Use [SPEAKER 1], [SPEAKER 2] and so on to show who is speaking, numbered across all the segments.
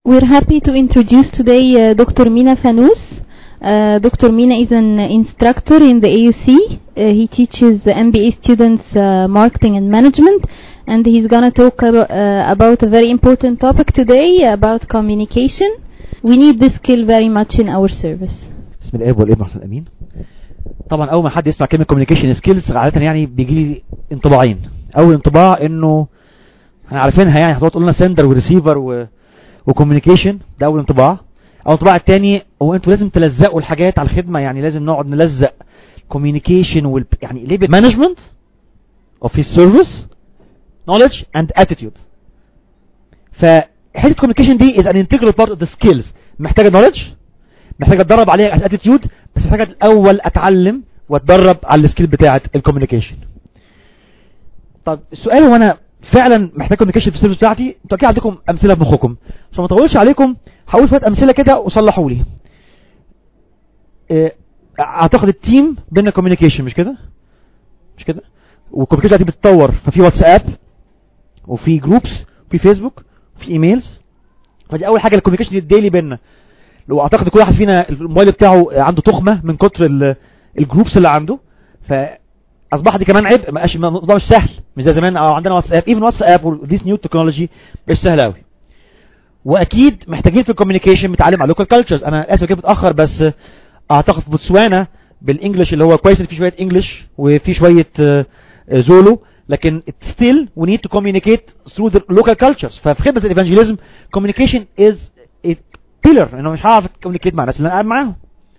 [SPEAKER 1] We're happy to introduce today uh, Dr. Mina Fanous. Uh, Dr. Mina is an instructor in the AUC. Uh, he teaches the MBA students uh, marketing and management, and he's gonna talk ab- uh, about a very important topic today about communication. We need this skill very much in our service.
[SPEAKER 2] بسم الاب والابن والروح الامين طبعا اول ما حد يسمع كلمه كوميونيكيشن سكيلز عاده يعني بيجي لي انطباعين اول انطباع انه احنا عارفينها يعني هتقعد تقول لنا سندر وريسيفر و وكوميونيكيشن ده اول انطباع او الانطباع الثاني هو انتوا لازم تلزقوا الحاجات على الخدمه يعني لازم نقعد نلزق كوميونيكيشن وال يعني ليه مانجمنت اوف his سيرفيس knowledge and attitude فحته الكوميونيكيشن دي is an integral part of the skills محتاجه knowledge محتاج اتدرب عليها as attitude بس محتاج الاول اتعلم واتدرب على السكيل بتاعه الكوميونيكيشن طب السؤال هو انا فعلا محتاج كوميونيكيشن في السيرفيس بتاعتي انتوا اكيد عندكم امثله في مخكم عشان ما اطولش عليكم هقول شويه امثله كده وصلحوا لي إيه، اعتقد التيم بينا كوميونيكيشن مش كده مش كده والكوميونيكيشن دي بتتطور ففي واتساب وفي جروبس وفي فيسبوك وفي ايميلز فدي اول حاجه الكوميونيكيشن دي الديلي بينا لو اعتقد كل واحد فينا الموبايل بتاعه عنده تخمه من كتر ال- الجروبس اللي عنده فاصبح دي كمان عبء ما بقاش الموضوع مش سهل مش زي زمان اه عندنا واتساب ايفن واتساب وذيس نيو تكنولوجي مش سهل قوي واكيد محتاجين في الكوميونيكيشن نتعلم على لوكال كالتشرز انا اسف كده متاخر بس اعتقد في بوتسوانا بالانجلش اللي هو كويس ان في شويه انجلش وفي شويه آه، آه، زولو لكن still we need to communicate through the local cultures ففي خدمه الايفانجيليزم communication is a pillar انه مش هعرف communicate مع الناس اللي انا قاعد معاهم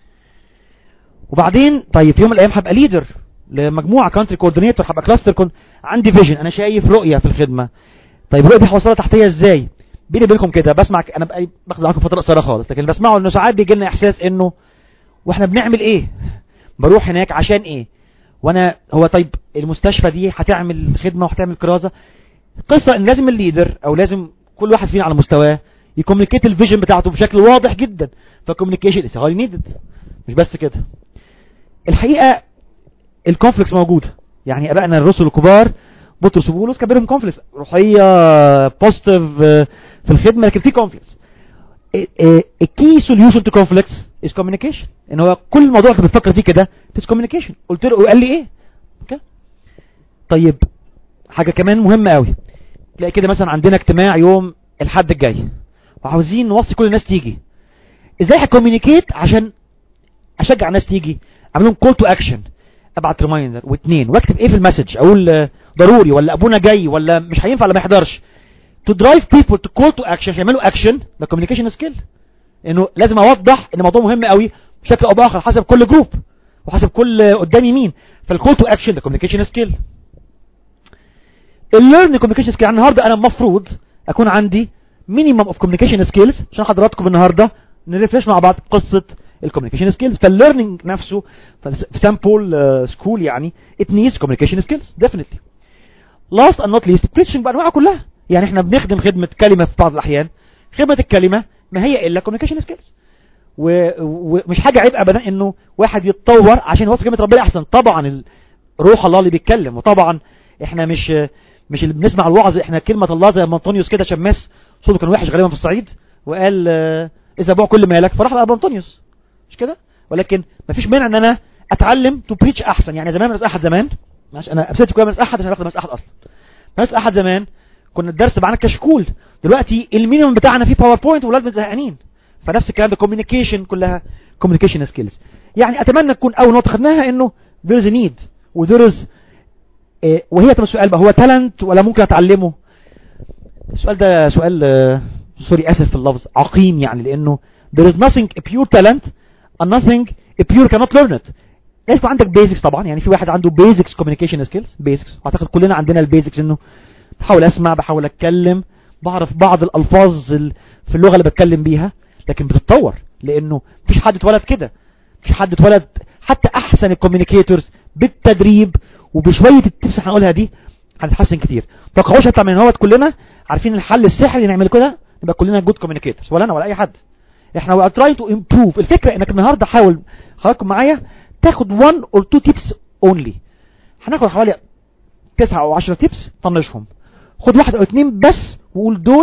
[SPEAKER 2] وبعدين طيب في يوم من الايام هبقى ليدر لمجموعه كونتري كوردينيتور هبقى كلاستر كون عندي فيجن انا شايف رؤيه في الخدمه طيب الرؤيه دي هوصلها تحتيه ازاي بيني وبينكم كده بسمع ك- انا بقى باخد معاكم فتره قصيره خالص لكن بسمعه انه ساعات بيجي لنا احساس انه واحنا بنعمل ايه بروح هناك عشان ايه وانا هو طيب المستشفى دي هتعمل خدمه وهتعمل كرازه قصه ان لازم الليدر او لازم كل واحد فينا على مستواه يكومينيكيت الفيجن بتاعته بشكل واضح جدا فالكوميونيكيشن از هاي نيدد مش بس كده الحقيقه الكونفليكس موجوده يعني ابائنا الرسل الكبار بطرس وبولس كان بينهم كونفليكس روحيه بوزيتيف في الخدمه لكن في كونفليكس الكي سوليوشن تو كونفليكس از كوميونيكيشن ان هو كل الموضوع اللي بتفكر فيه كده از كوميونيكيشن قلت له وقال لي ايه اوكي طيب حاجه كمان مهمه قوي تلاقي كده مثلا عندنا اجتماع يوم الحد الجاي وعاوزين نوصي كل الناس تيجي ازاي هكوميونيكيت عشان اشجع الناس تيجي اعمل لهم كول تو اكشن ابعت ريمايندر واثنين واكتب ايه في المسج اقول آه، ضروري ولا ابونا جاي ولا مش هينفع ولا ما يحضرش to drive people to call to action عشان يعملوا اكشن ده communication skill انه لازم اوضح ان الموضوع مهم قوي بشكل او باخر حسب كل جروب وحسب كل آه، قدامي مين فالكول تو اكشن ده communication skill الليرن كوميونيكيشن سكيل النهارده انا المفروض اكون عندي مينيمم اوف كوميونيكيشن سكيلز عشان حضراتكم النهارده نرفرش مع بعض قصه الكوميونيكيشن سكيلز فالليرنينج نفسه في سامبل سكول يعني ات نيدز كوميونيكيشن سكيلز ديفينتلي لاست اند نوت ليست بريتشنج بانواعها كلها يعني احنا بنخدم خدمه كلمه في بعض الاحيان خدمه الكلمه ما هي الا كوميونيكيشن سكيلز ومش حاجه عيب ابدا انه واحد يتطور عشان يوصل كلمه ربنا احسن طبعا ال- روح الله اللي بيتكلم وطبعا احنا مش مش اللي بنسمع الوعظ احنا كلمه الله زي ما انطونيوس كده شماس صوته كان وحش غالبا في الصعيد وقال آه، اذا بوع كل مالك فراح بقى انطونيوس مش كده ولكن مفيش مانع ان انا اتعلم تو بريتش احسن يعني زمان مدرسه احد زمان ماشي انا ابسطت كويس مدرسه احد عشان باخد مدرسه احد اصلا مدرسه احد زمان كنا الدرس معانا كشكول دلوقتي المينيمم بتاعنا فيه باوربوينت واولاد زهقانين فنفس الكلام ده كوميونيكيشن كلها كوميونيكيشن سكيلز يعني اتمنى تكون اول نقطه خدناها انه there is a need و there is إيه، وهي طب السؤال بقى هو تالنت ولا ممكن اتعلمه السؤال ده سؤال آه، سوري اسف في اللفظ عقيم يعني لانه there is nothing a pure talent and nothing a pure cannot learn it لازم يكون عندك بيزكس طبعا يعني في واحد عنده بيزكس كوميونيكيشن سكيلز بيزكس اعتقد كلنا عندنا البيزكس انه بحاول اسمع بحاول اتكلم بعرف بعض الالفاظ ال- في اللغه اللي بتكلم بيها لكن بتتطور لانه مفيش حد اتولد كده مفيش حد اتولد حتى احسن الكوميونيكيتورز بالتدريب وبشويه التبس اللي هنقولها دي هنتحسن كتير توقعوش هطلع من هوت كلنا عارفين الحل السحري نعمل كده نبقى كلنا جود كوميونيكيتورز ولا انا ولا اي حد احنا we are trying to improve الفكره انك النهارده حاول حضراتكم معايا تاخد 1 or 2 tips only هناخد حوالي 9 او 10 tips طنشهم خد واحد او اتنين بس وقول دول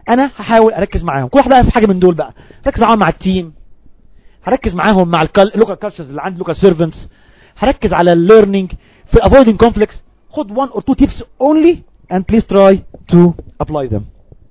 [SPEAKER 2] انا هحاول اركز معاهم كل واحد بقى في حاجه من دول بقى ركز معاهم مع التيم هركز معاهم مع اللوكال كالتشرز اللي عندي لوكال سيرفنتس هركز على الليرنينج في avoiding conflicts خد one or two tips only and please try to apply them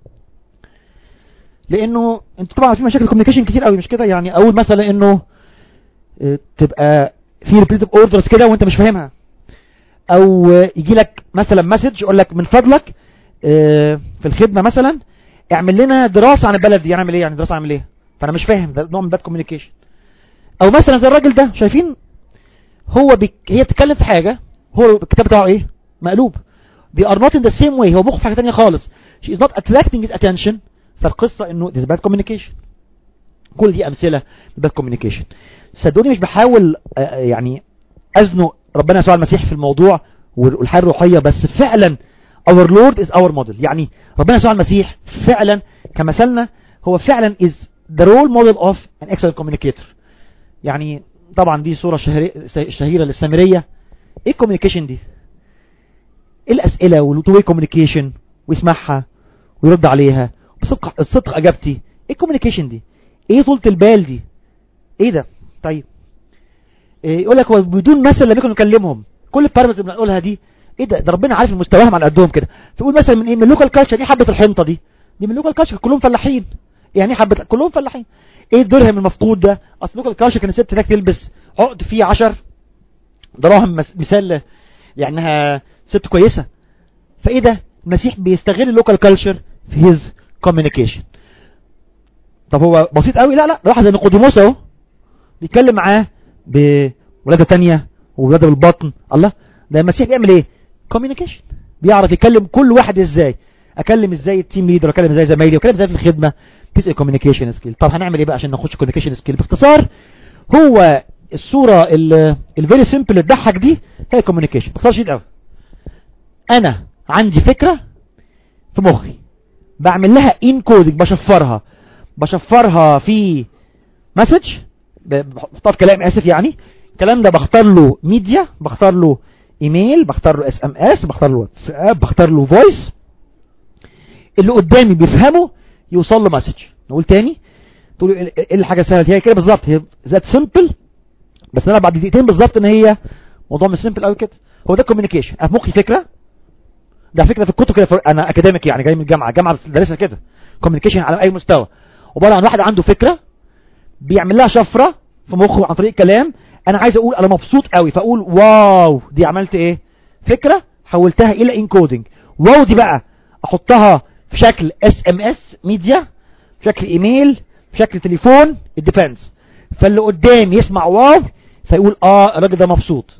[SPEAKER 2] لانه انتوا طبعا في مشاكل كوميونيكيشن كتير قوي مش كده يعني اول مثلا انه اه، تبقى في ريبيتيف اوردرز كده وانت مش فاهمها او يجي لك مثلا مسج يقول لك من فضلك اه، في الخدمه مثلا اعمل لنا دراسه عن البلد دي اعمل ايه يعني دراسه اعمل ايه فانا مش فاهم ده نوع من باد كوميونيكيشن او مثلا زي الراجل ده شايفين هو بك... هي بتتكلم في حاجه هو الكتاب بتاعه ايه مقلوب they are not in the same way هو مخه في حاجه ثانيه خالص she is not attracting his attention فالقصه انه this is bad communication كل دي امثله bad communication صدقوني مش بحاول آه، آه، يعني ازنق ربنا يسوع المسيح في الموضوع والحياه الروحيه بس فعلا our Lord is our model يعني ربنا يسوع المسيح فعلا كمثلنا هو فعلا is the role model of an excellent communicator يعني طبعا دي صورة شهري- شهيرة للسامرية ايه الكوميونيكيشن دي ايه الاسئلة والتو واي كوميونيكيشن ويسمعها ويرد عليها بصدق الصدق اجابتي ايه الكوميونيكيشن دي ايه طولة البال دي ايه ده طيب إيه يقول لك هو بدون مثل لم يكن نكلمهم كل البارامترز اللي بنقولها دي ايه ده ده ربنا عارف مستواهم على قدهم كده فيقول مثلا من ايه من اللوكال كالتشر ايه حبه الحنطه دي دي من اللوكال كالتشر كلهم فلاحين يعني ايه حبه كلهم فلاحين ايه الدرهم المفقود ده اصل لوكال كالتشر كان الست هناك تلبس عقد فيه 10 دراهم مس- مثال لانها ست كويسه فايه ده المسيح بيستغل اللوكال كالتشر في هيز كوميونيكيشن طب هو بسيط قوي لا لا ده واحد زي نيقوديموس اهو بيتكلم معاه بولاده تانية وولاده بالبطن الله ده المسيح بيعمل ايه كوميونيكيشن بيعرف يكلم كل واحد ازاي اكلم ازاي التيم ليدر اكلم ازاي زمايلي واكلم ازاي في الخدمه بيس كوميونيكيشن سكيل طب هنعمل ايه بقى عشان نخش كوميونيكيشن سكيل باختصار هو الصوره الفيري سيمبل اللي تضحك دي هي كوميونيكيشن باختصار شديد قوي انا عندي فكره في مخي بعمل لها انكودنج بشفرها بشفرها في مسج بحطها في كلام اسف يعني الكلام ده بختار له ميديا بختار له ايميل بختار له اس ام اس بختار له واتساب بختار له فويس اللي قدامي بيفهمه يوصل له مسج نقول تاني تقول له ايه إيه الحاجه سهله هي كده بالظبط هي ذات سمبل بس انا بعد دقيقتين بالظبط ان هي موضوع مش سمبل قوي كده هو ده كوميونيكيشن انا في مخي فكره ده فكره في الكتب كده انا اكاديميك يعني جاي من الجامعه الجامعه دارسها كده كوميونيكيشن على اي مستوى عباره عن واحد عنده فكره بيعمل لها شفره في مخه عن طريق كلام انا عايز اقول انا مبسوط قوي فاقول واو دي عملت ايه فكره حولتها الى انكودنج واو دي بقى احطها في شكل اس ام اس ميديا في شكل ايميل في شكل تليفون الديفنس فاللي قدام يسمع واو فيقول اه الراجل ده مبسوط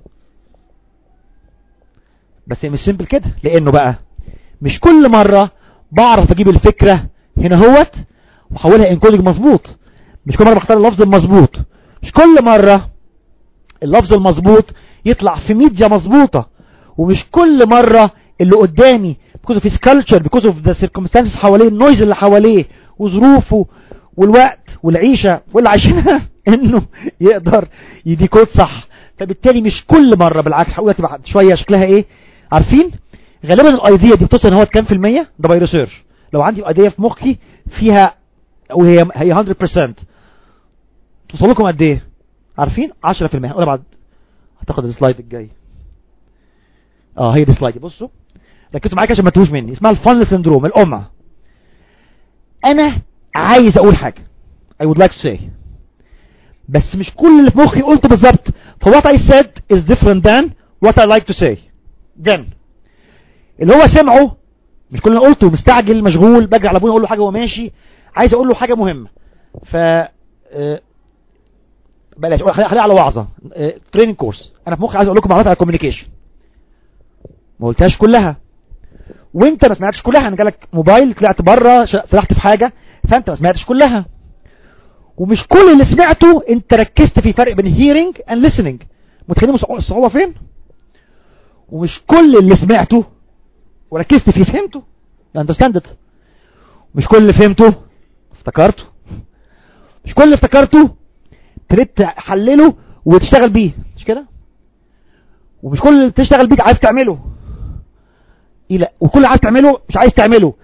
[SPEAKER 2] بس هي مش سيمبل كده لانه بقى مش كل مرة بعرف اجيب الفكرة هنا هوت واحولها انكودنج مظبوط مش كل مرة بختار اللفظ المظبوط مش كل مرة اللفظ المظبوط يطلع في ميديا مظبوطة ومش كل مرة اللي قدامي because of his culture because of the circumstances حواليه النويز اللي حواليه وظروفه والوقت والعيشة واللي عايشينها انه يقدر يديكود صح فبالتالي مش كل مرة بالعكس هقول لك بعد شوية شكلها ايه عارفين غالبا الايديا دي بتوصل ان هو كام في المية ده باي ريسيرش لو عندي ايديا في مخي فيها وهي هي 100% توصل لكم قد ايه عارفين 10% هقولها بعد هتاخد السلايد الجاي اه هي دي سلايد بصوا ركزوا معايا عشان ما تتوهوش مني اسمها الفانل سندروم الامه انا عايز اقول حاجه I would like to say بس مش كل اللي في مخي قلته بالظبط ف what I said is different than what I like to say then اللي هو سمعه مش كل اللي أنا قلته مستعجل مشغول بجري على ابويا اقول له حاجه وهو ماشي عايز اقول له حاجه مهمه ف آه، بلاش خليها خليها على وعظه تريننج كورس انا في مخي عايز اقول لكم معلومات على الكوميونيكيشن ما قلتهاش كلها وانت ما سمعتش كلها انا جالك موبايل طلعت بره سرحت في حاجه فانت ما سمعتش كلها ومش كل اللي سمعته انت ركزت في فرق بين hearing and listening متخيلين الصعوبه فين ومش كل اللي سمعته وركزت فيه فهمته you understand it مش كل اللي فهمته افتكرته مش كل اللي افتكرته ابتديت تحلله وتشتغل بيه مش كده ومش كل اللي تشتغل بيه عايز تعمله إيه لا وكل اللي عايز تعمله مش عايز تعمله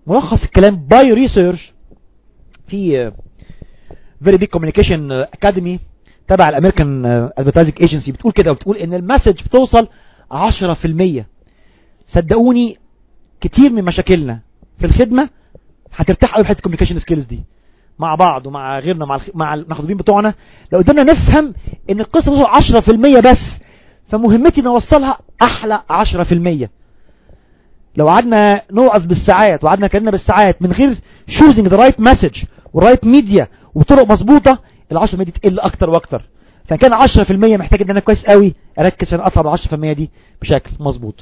[SPEAKER 2] ملخص الكلام باي ريسيرش في فيري بيج كوميونيكيشن اكاديمي تبع الامريكان ادفرتايزنج ايجنسي بتقول كده وبتقول ان المسج بتوصل 10% صدقوني كتير من مشاكلنا في الخدمه هترتاح قوي في حته الكوميونيكيشن سكيلز دي مع بعض ومع غيرنا مع الخ... مع المخدومين بتوعنا لو قدرنا نفهم ان القصه توصل 10% بس فمهمتي ان اوصلها احلى 10% لو قعدنا نوعظ بالساعات وقعدنا اتكلمنا بالساعات من غير choosing the right message ورايت ميديا وطرق مظبوطه ال 10% دي تقل اكتر واكتر فكان 10% محتاج ان انا كويس قوي اركز عشان اطلع بال 10% دي بشكل مظبوط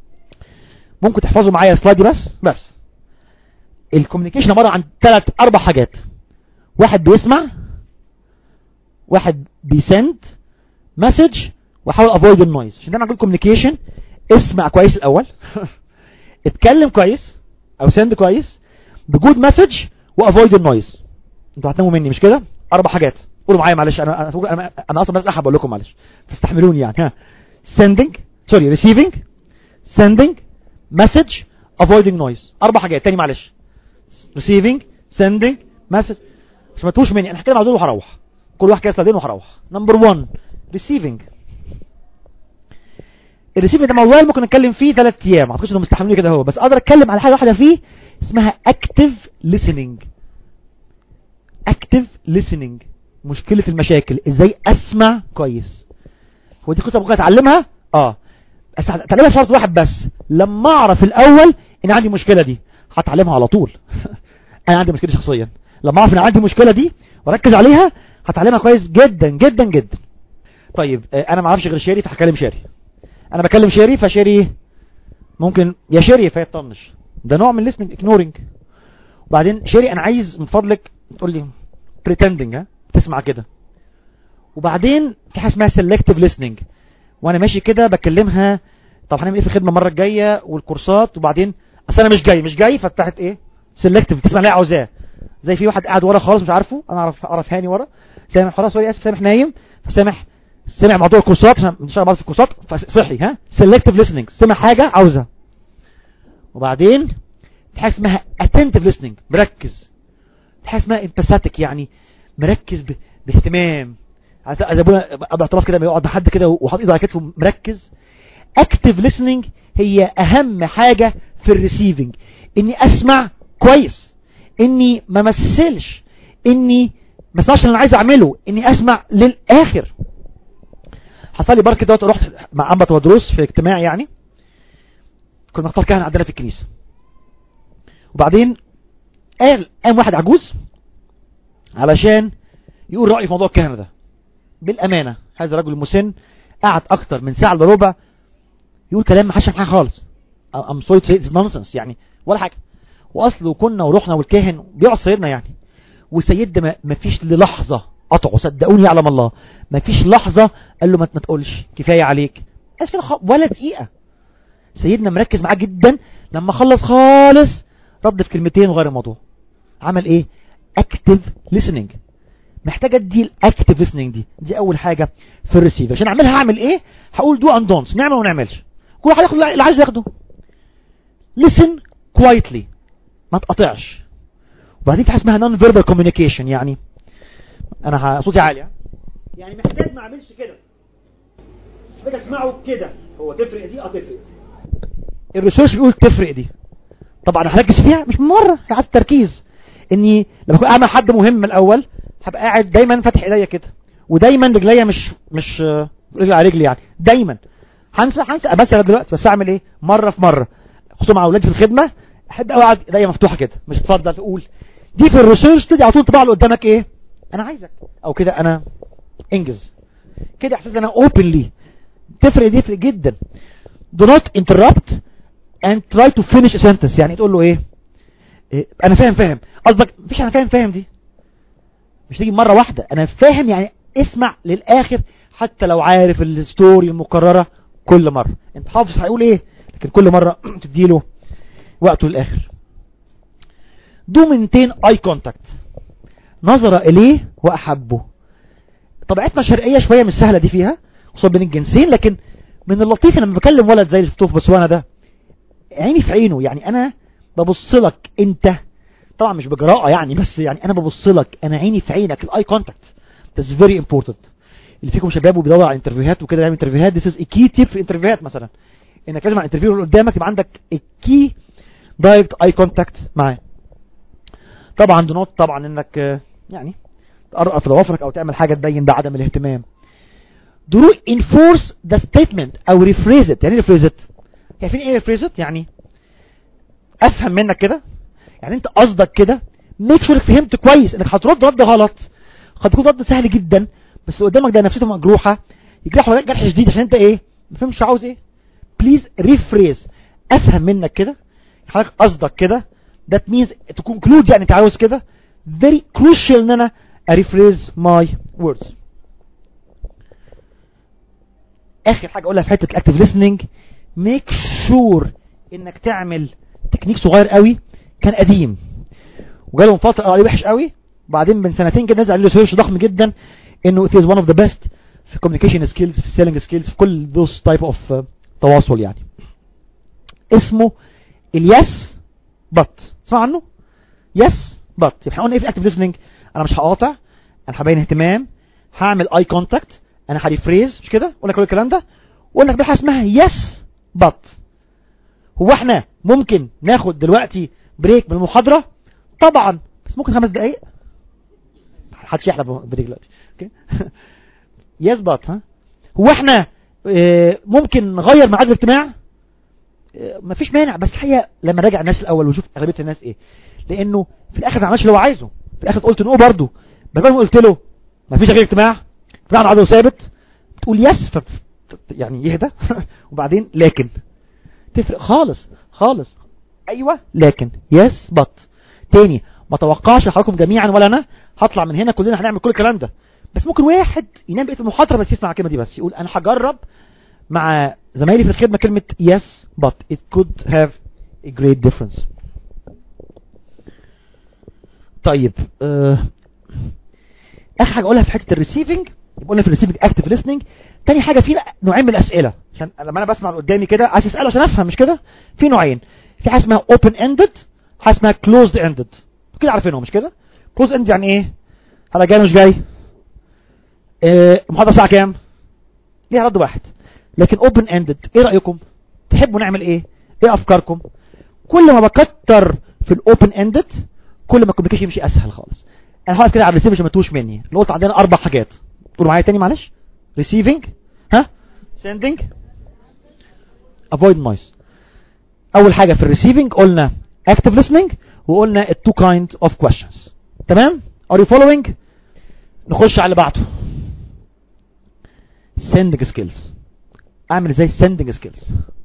[SPEAKER 2] ممكن تحفظوا معايا السلايد دي بس بس الكوميونيكيشن عباره عن ثلاث اربع حاجات واحد بيسمع واحد بيسند مسج وحاول افويد النويز عشان دايما اقول كوميونيكيشن اسمع كويس الاول اتكلم كويس او سند كويس بجود مسج وافويد النويز انتوا هتناموا مني مش كده اربع حاجات قولوا معايا معلش انا انا انا, أنا اصلا بس احب اقول لكم معلش تستحملوني يعني ها sending سوري receiving sending message avoiding noise اربع حاجات تاني معلش receiving sending message مش ما تقولوش مني انا هتكلم على دول وهروح كل واحد كده سلايدين وهروح نمبر 1 receiving الريسيفنج ده موضوع ممكن نتكلم فيه ثلاث ايام ما اعتقدش انه مستحملوني كده هو بس اقدر اتكلم على حاجه واحده فيه اسمها active listening active listening مشكلة المشاكل ازاي اسمع كويس هو دي قصة ممكن اتعلمها اه بس اتعلمها شرط واحد بس لما اعرف الاول ان عندي المشكلة دي هتعلمها على طول انا عندي مشكلة شخصيا لما اعرف ان عندي المشكلة دي واركز عليها هتعلمها كويس جدا جدا جدا طيب انا ما اعرفش غير شيري فهكلم شيري انا بكلم شيري فشيري ممكن يا شيري فيطنش ده نوع من listening ignoring وبعدين شيري انا عايز من فضلك تقول لي pretending ها تسمع كده وبعدين في حاجه اسمها selective listening وانا ماشي كده بكلمها طب هنعمل ايه في الخدمه المره الجايه والكورسات وبعدين اصل انا مش جاي مش جاي فتحت ايه selective تسمع اللي عاوزاه زي في واحد قاعد ورا خالص مش عارفه انا اعرف اعرف هاني ورا سامح خلاص سوري اسف سامح نايم فسامح سمع موضوع الكورسات عشان بنشتغل بعض في الكورسات فصحي ها selective listening سمع حاجه عاوزها وبعدين في حاجه اسمها attentive listening مركز في حاجه اسمها empathetic يعني مركز ب... باهتمام عايز ابونا ابو اعتراف كده يقعد بحد كده وحاطط ايده على كتفه مركز اكتف listening هي اهم حاجة في الريسيفنج اني اسمع كويس اني ما مثلش اني ما اسمعش اللي انا عايز اعمله اني اسمع للاخر حصل لي بركه دوت رحت مع انبا ودروس في اجتماع يعني كنا نختار كهنه عندنا في الكنيسه وبعدين قال قام واحد عجوز علشان يقول رأيه في موضوع الكهنة ده بالأمانة هذا الرجل المسن قعد أكتر من ساعة الا ربع يقول كلام ما حدش حاجة خالص I'm sorry to say it's nonsense يعني ولا حاجة وأصله كنا ورحنا والكاهن بيقعد سيدنا يعني وسيد ده ما فيش للحظة قطعه صدقوني يعلم الله ما فيش لحظة قال له ما تقولش كفاية عليك قال كده ولا دقيقة سيدنا مركز معاه جدا لما خلص خالص رد في كلمتين وغير الموضوع عمل ايه active listening محتاج ادي الاكتيف listening دي دي اول حاجة في الريسيف عشان اعملها اعمل ايه هقول دو اند دونتس نعمل وما نعملش كل واحد ياخد اللي عايزه ياخده listen quietly ما تقطعش وبعدين في حاجه اسمها non verbal communication يعني انا صوتي عالي يعني محتاج ما اعملش كده محتاج اسمعه كده هو تفرق دي اه تفرق دي الريسيرش بيقول تفرق دي طبعا هركز فيها مش من مره قعدت التركيز اني لما اكون اعمل حد مهم الاول هبقى قاعد دايما فاتح ايديا كده ودايما رجليا مش مش رجل على رجلي يعني دايما هنسى هنسى بس دلوقتي بس اعمل ايه مره في مره خصوصا مع اولادي في الخدمه احب قوي اقعد ايديا مفتوحه كده مش اتفضل تقول دي في الريسيرش تدي على طول طباع اللي قدامك ايه انا عايزك او كده انا انجز كده احساس انا اوبنلي تفرق دي تفرق جدا do not interrupt and try to finish a sentence يعني تقول له ايه, إيه انا فاهم فاهم قصدك مفيش انا فاهم فاهم دي مش تيجي مرة واحدة انا فاهم يعني اسمع للاخر حتى لو عارف الستوري المكررة كل مرة انت حافظ هيقول ايه لكن كل مرة تديله وقته للاخر دو منتين اي كونتاكت نظر اليه واحبه طبيعتنا شرقية شوية مش سهلة دي فيها خصوصا بين الجنسين لكن من اللطيف لما بكلم ولد زي اللي شفته في بسوانا ده عيني في عينه يعني انا ببص لك انت طبعا مش بجراءة يعني بس يعني انا ببص لك انا عيني في عينك الاي كونتاكت that's very important اللي فيكم شباب وبيدور على انترفيوهات وكده يعمل انترفيوهات this is a key tip في انترفيوهات مثلا انك لازم على الانترفيو اللي قدامك يبقى عندك الكي دايركت اي كونتاكت معاه طبعا دو نوت طبعا انك آه، يعني تقرقر في ضوافرك او تعمل حاجه تبين ده عدم الاهتمام do enforce the statement او rephrase it يعني ايه rephrase it عارفين ايه rephrase it يعني افهم منك كده يعني انت قصدك كده ميك شور فهمت كويس انك هترد رد غلط قد يكون رد سهل جدا بس اللي قدامك ده نفسيته مجروحه يجرحه جرح شديد عشان انت ايه ما فهمتش عاوز ايه بليز ريفريز افهم منك كده حضرتك قصدك كده that means to conclude يعني انت عاوز كده very crucial ان انا rephrase my words اخر حاجه اقولها في حته الاكتيف listening make sure انك تعمل تكنيك صغير قوي كان قديم وجالهم فتره قال عليه وحش قوي وبعدين من سنتين كده نزل عليه سيرش ضخم جدا انه it is one of the best في communication skills في selling skills في كل those type of uh, تواصل يعني اسمه اليس بط تسمع عنه يس بط يبقى احنا قلنا ايه في الاكتيف listening انا مش هقاطع انا هبين اهتمام هعمل اي كونتاكت انا هريفريز مش كده اقول لك كل الكلام ده واقول لك بقى اسمها يس بط هو احنا ممكن ناخد دلوقتي بريك من المحاضرة طبعا بس ممكن خمس دقايق محدش يحلف بريك دلوقتي اوكي يس بط ها هو احنا اه ممكن نغير ميعاد الاجتماع اه مفيش مانع بس الحقيقه لما راجع الناس الاول وشوف اغلبيه الناس ايه لانه في الاخر ما عملش اللي هو عايزه في الاخر قلت نو برضه بدل ما قلت له مفيش غير اجتماع فعلا عدو ثابت تقول يس ف... يعني يهدى وبعدين لكن تفرق خالص خالص ايوه لكن يس بط تاني ما توقعش حضراتكم جميعا ولا انا هطلع من هنا كلنا هنعمل كل الكلام ده بس ممكن واحد ينام بقيه المحاضره بس يسمع الكلمه دي بس يقول انا هجرب مع زمايلي في الخدمه كلمه yes but it could have a great difference طيب آه اخر حاجه اقولها في حته الريسيفنج قلنا في الريسيفنج اكتف listening تاني حاجه في نوعين من الاسئله عشان لما انا بسمع اللي قدامي كده عايز اساله عشان افهم مش كده في نوعين في حاجه اسمها open ended حاجه اسمها closed ended كده عارفينهم مش كده closed ended يعني ايه هلا جاي مش جاي آه، المحاضره الساعه كام ليها رد واحد لكن open ended ايه رايكم تحبوا نعمل ايه ايه افكاركم كل ما بكتر في الاوبن اندد كل ما الكوميونيكيشن يمشي اسهل خالص انا هقف كده على الريسيف عشان ما تتوهوش مني اللي قلت عندنا اربع حاجات قولوا معايا تاني معلش receiving ها sending avoid noise اول حاجه في الريسيفنج قلنا active listening وقلنا two kind of questions تمام are you following نخش على اللي بعده sending skills اعمل ازاي sending skills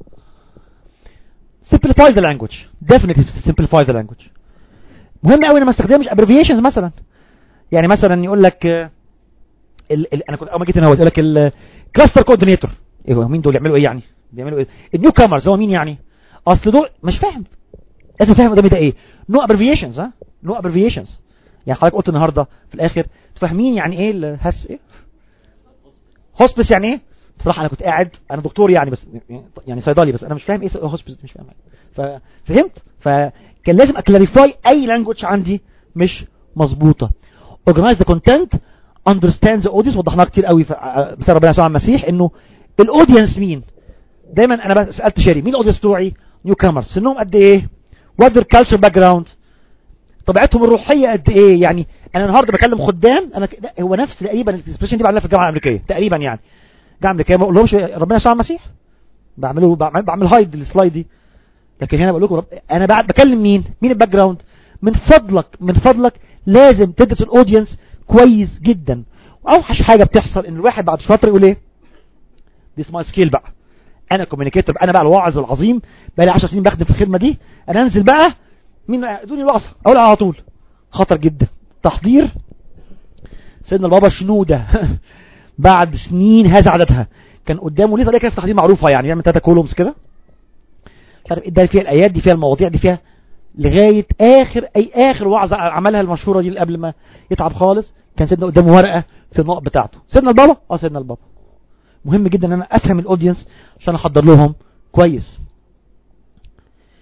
[SPEAKER 2] simplify the language definitely simplify the language مهم قوي ان ما استخدمش abbreviations مثلا يعني مثلا يقول لك آه، ال ال انا كنت اول ما جيت هنا هو يقول لك الكلاستر كوردينيتور ايه هو مين دول يعملوا ايه يعني بيعملوا ايه النيو كامرز هو مين يعني اصل دول مش فاهم لازم فاهم قدامي ده ايه نو ابريفيشنز ها نو ابريفيشنز يعني حضرتك قلت النهارده في الاخر فاهمين يعني ايه الهس ايه هوسبس يعني ايه بصراحه انا كنت قاعد انا دكتور يعني بس يعني صيدلي بس انا مش فاهم ايه هوسبس مش فاهم حاجه ففهمت فكان لازم اكلاريفاي اي لانجوج عندي مش مظبوطه organize the content understand the audience وضحناها كتير قوي في- بسبب ربنا يسوع المسيح انه الاودينس مين دايما انا بس سالت شاري مين الاودينس بتوعي نيو كامرز سنهم قد ايه وات ذير كالتشر باك جراوند طبيعتهم الروحيه قد ايه يعني انا النهارده بكلم خدام انا ك- ده هو نفس تقريبا الاكسبريشن دي بعملها في الجامعه الامريكيه تقريبا يعني الجامعه الامريكيه ما بقولهمش ربنا يسوع المسيح بعمله بعمل, بعمل هايد للسلايد دي لكن هنا بقول لكم رب... انا بعد بكلم مين مين الباك جراوند من فضلك من فضلك لازم تدرس الاودينس كويس جدا واوحش حاجه بتحصل ان الواحد بعد فتره يقول ايه دي سمال سكيل بقى انا كوميونيكيتور انا بقى الواعظ العظيم بقى لي 10 سنين بخدم في الخدمه دي انا انزل بقى مين ادوني الوعظه اقول على طول خطر جدا تحضير سيدنا البابا شنوده بعد سنين هذا عددها كان قدامه ليه طريقه كده في التحضير معروفه يعني يعمل ثلاثه كولومز كده مش عارف ده فيها الايات دي فيها المواضيع دي فيها لغايه اخر اي اخر وعظه عملها المشهوره دي اللي قبل ما يتعب خالص كان سيدنا قدامه ورقه في النقط بتاعته سيدنا البابا اه سيدنا البابا مهم جدا ان انا افهم الاودينس عشان احضر لهم كويس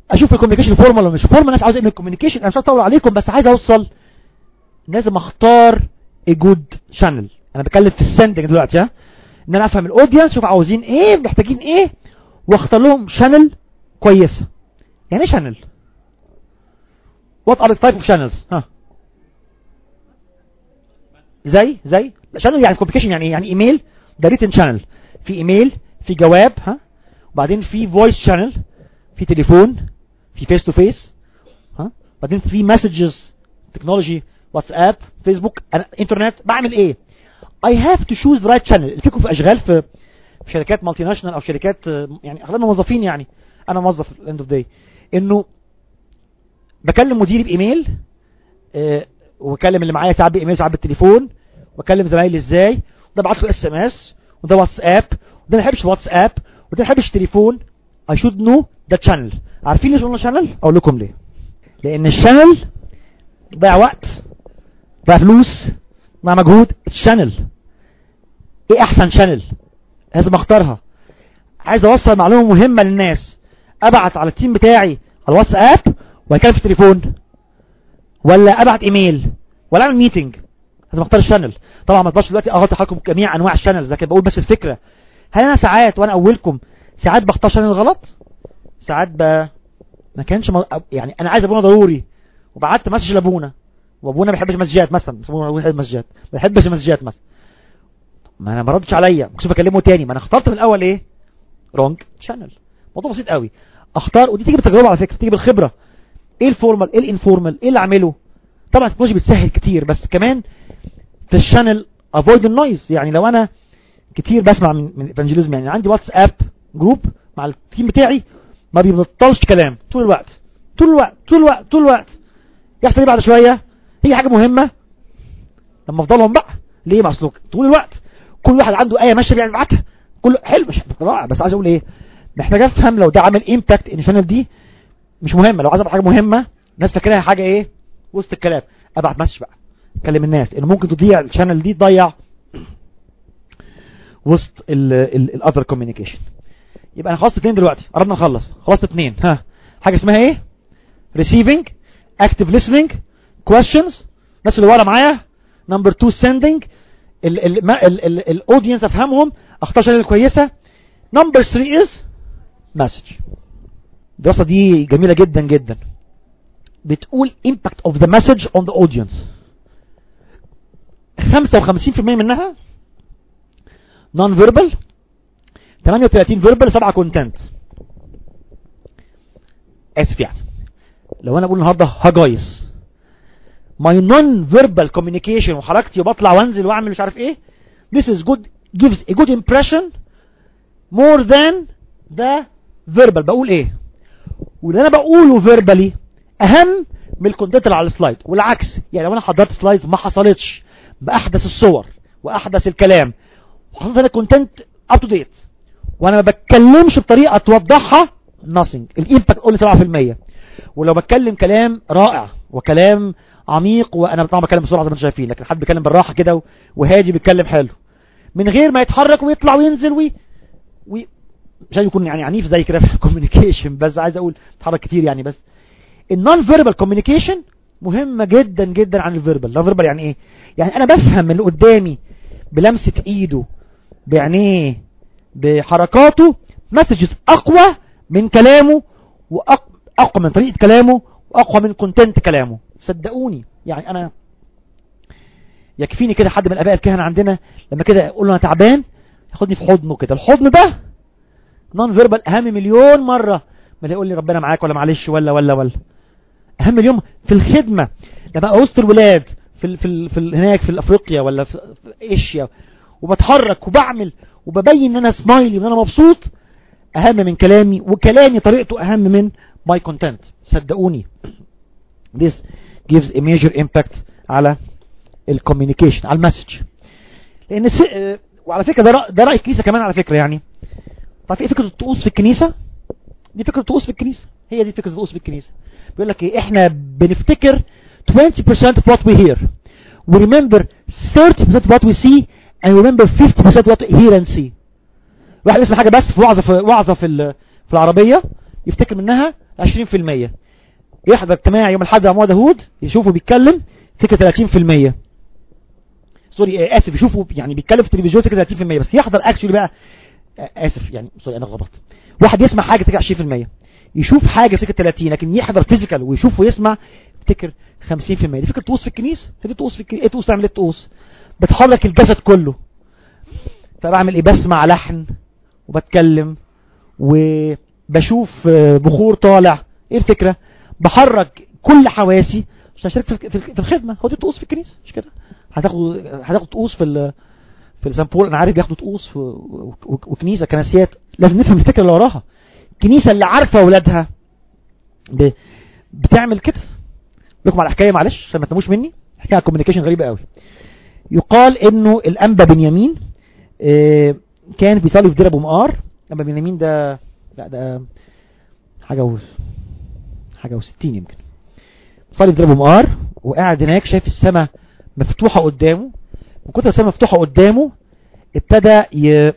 [SPEAKER 2] اشوف الكوميونيكيشن فورمال ولا مش فورمال الناس عاوز ايه من الكوميونيكيشن انا مش عايز اطول عليكم بس عايز اوصل لازم اختار a good channel انا بتكلم في السندنج دلوقتي ها ان انا افهم الاودينس شوف عاوزين ايه محتاجين ايه واختار لهم شانل كويسه يعني ايه شانل وات ار تايب اوف شانلز ها زي زي شانل يعني كوميونيكيشن يعني إيه؟ يعني ايميل ده ريتن شانل في ايميل في جواب ها وبعدين في فويس شانل في تليفون في فيس تو فيس ها بعدين في مسجز تكنولوجي واتساب فيسبوك أنا انترنت بعمل ايه I have to choose the right channel الفكرة في اشغال في في شركات مالتي ناشونال او شركات آه، يعني اغلبنا موظفين يعني انا موظف اند اوف داي انه بكلم مديري بايميل آه، وبكلم اللي معايا ساعات بايميل ساعات بالتليفون واكلم زمايلي ازاي وده بعت له اس ام اس وده واتساب وده ما بيحبش واتساب وده ما بيحبش تليفون I should know the channel عارفين ليش قلنا شانل اقول لكم ليه لان الشانل ضيع وقت ضيع فلوس ضيع مجهود الشانل ايه احسن شانل لازم اختارها عايز اوصل معلومه مهمه للناس ابعت على التيم بتاعي على الواتساب ولا اتكلم في التليفون ولا ابعت ايميل ولا اعمل ميتنج لازم اختار الشانل طبعا ما اقدرش دلوقتي اغطي حضراتكم جميع انواع الشانلز لكن بقول بس الفكره هل انا ساعات وانا اولكم ساعات بختار شانل غلط ساعات ب ما كانش م... يعني انا عايز ابونا ضروري وبعت مسج لابونا وابونا ما بيحبش مسجات مثلا بس ابونا بيحب مسجات ما بيحبش مسجات مثلا ما انا ما ردش عليا مكسوف اكلمه تاني ما انا اخترت من الاول ايه رونج شانل موضوع بسيط قوي اختار ودي تيجي بالتجربه على فكره تيجي بالخبره ايه الفورمال ايه الانفورمال ايه اللي اعمله طبعا التكنولوجي بتسهل كتير بس كمان في الشانل افويد النويز يعني لو انا كتير بسمع من من ايفانجيليزم يعني عندي واتساب جروب مع التيم بتاعي ما بيبطلش كلام طول الوقت طول الوقت طول الوقت طول الوقت يحصل ايه بعد شويه هي حاجه مهمه لما افضلهم بقى ليه ما اصلك طول الوقت كل واحد عنده ايه ماشيه بيبعتها كل حلو مش رائع بس عايز اقول ايه محتاج افهم لو ده عامل امباكت ان الشانل دي مش مهمه لو عايز ابعت حاجه مهمه الناس فاكراها حاجه ايه وسط الكلام ابعت مسج بقى كلم الناس لان ممكن تضيع الشانل دي تضيع وسط الاذر كوميونيكيشن يبقى انا خلصت اثنين دلوقتي قربنا نخلص خلصت اثنين ها حاجه اسمها ايه receiving active listening questions الناس اللي ورا معايا نمبر 2 sending الاودينس افهمهم اختار شغله كويسه نمبر 3 از مسج الدراسه دي جميله جدا جدا بتقول impact of the message on the audience 55% منها non verbal 38 verbal 7 content اسف يعني لو انا بقول النهارده هجايس my non verbal communication وحركتي وبطلع وانزل واعمل مش عارف ايه this is good gives a good impression more than the verbal بقول ايه واللي انا بقوله verbally اهم من الكونتنت اللي على السلايد والعكس يعني لو انا حضرت سلايدز ما حصلتش باحدث الصور واحدث الكلام وحطيت انا كونتنت اب تو ديت وانا ما بتكلمش بطريقه توضحها nothing الامباكت قول 7% ولو بتكلم كلام رائع وكلام عميق وانا طبعا بتكلم بسرعه زي ما انتم شايفين لكن حد بيتكلم بالراحه كده وهادي بيتكلم حلو من غير ما يتحرك ويطلع وينزل وي, وي... مش عايز يكون يعني عنيف زي كده في الكوميونيكيشن بس عايز اقول اتحرك كتير يعني بس النون فيربال كوميونيكيشن مهمه جدا جدا عن الفيربال نون فيربال يعني ايه يعني انا بفهم من اللي قدامي بلمسه ايده بعينيه بحركاته مسجز اقوى من كلامه واقوى من طريقه كلامه واقوى من كونتنت كلامه صدقوني يعني انا يكفيني كده حد من الاباء الكهنه عندنا لما كده اقول له انا تعبان ياخدني في حضنه كده الحضن ده نون فيربال اهم مليون مره ما يقول لي ربنا معاك ولا معلش ولا ولا ولا اهم مليون في الخدمه لما ابقى وسط الولاد في ال في ال في ال هناك في افريقيا ولا في, في ايشيا وبتحرك وبعمل وببين ان انا سمايلي وان انا مبسوط اهم من كلامي وكلامي طريقته اهم من ماي كونتنت صدقوني this gives a major impact على الكوميونيكيشن على المسج لان س... وعلى فكره ده رأي, ده راي الكنيسه كمان على فكره يعني طب ايه فكره الطقوس في الكنيسه دي فكره الطقوس في الكنيسه هي دي فكره الطقوس في الكنيسه بيقول لك ايه احنا بنفتكر 20% of what we hear we remember 30% of what we see and we remember 50% what we hear and see واحد يسمع حاجه بس في وعظه في وعظه في في العربيه يفتكر منها 20% يحضر اجتماع يوم الاحد مع داوود يشوفه بيتكلم فكرة 30% سوري آه، اسف يشوفه يعني بيتكلم في التلفزيون فكرة 30% بس يحضر اكشولي بقى آه، اسف يعني سوري انا غلطت واحد يسمع حاجة فكرة 20% يشوف حاجة فكرة 30 لكن يحضر فيزيكال ويشوف ويسمع افتكر 50% دي فكرة طقوس في الكنيسة دي طقوس في الكنيسة ايه طقوس تعمل ايه طقوس بتحرك الجسد كله فبعمل ايه بسمع لحن وبتكلم وبشوف آه، بخور طالع ايه الفكرة بحرك كل حواسي عشان اشارك في الك- في الك- في الخدمة هو دي طقوس في الكنيسة مش كده هتاخدوا هتاخدوا طقوس في ال في السامبول انا عارف بياخدوا طقوس في- و- و- وكنيسة كنسيات لازم نفهم الفكرة اللي وراها الكنيسة اللي عارفة اولادها ب... بتعمل كده لكم على حكاية معلش عشان ما تناموش مني حكاية على كوميونيكيشن غريبة قوي يقال انه الانبا بنيامين آه، كان بيصلي في دير ابو مقار انبا بنيامين ده لا ده حاجة و حاجة و60 يمكن صلي في دير ابو مقار وقاعد هناك شايف السماء مفتوحة قدامه من كتر السماء مفتوحة قدامه ابتدى ي...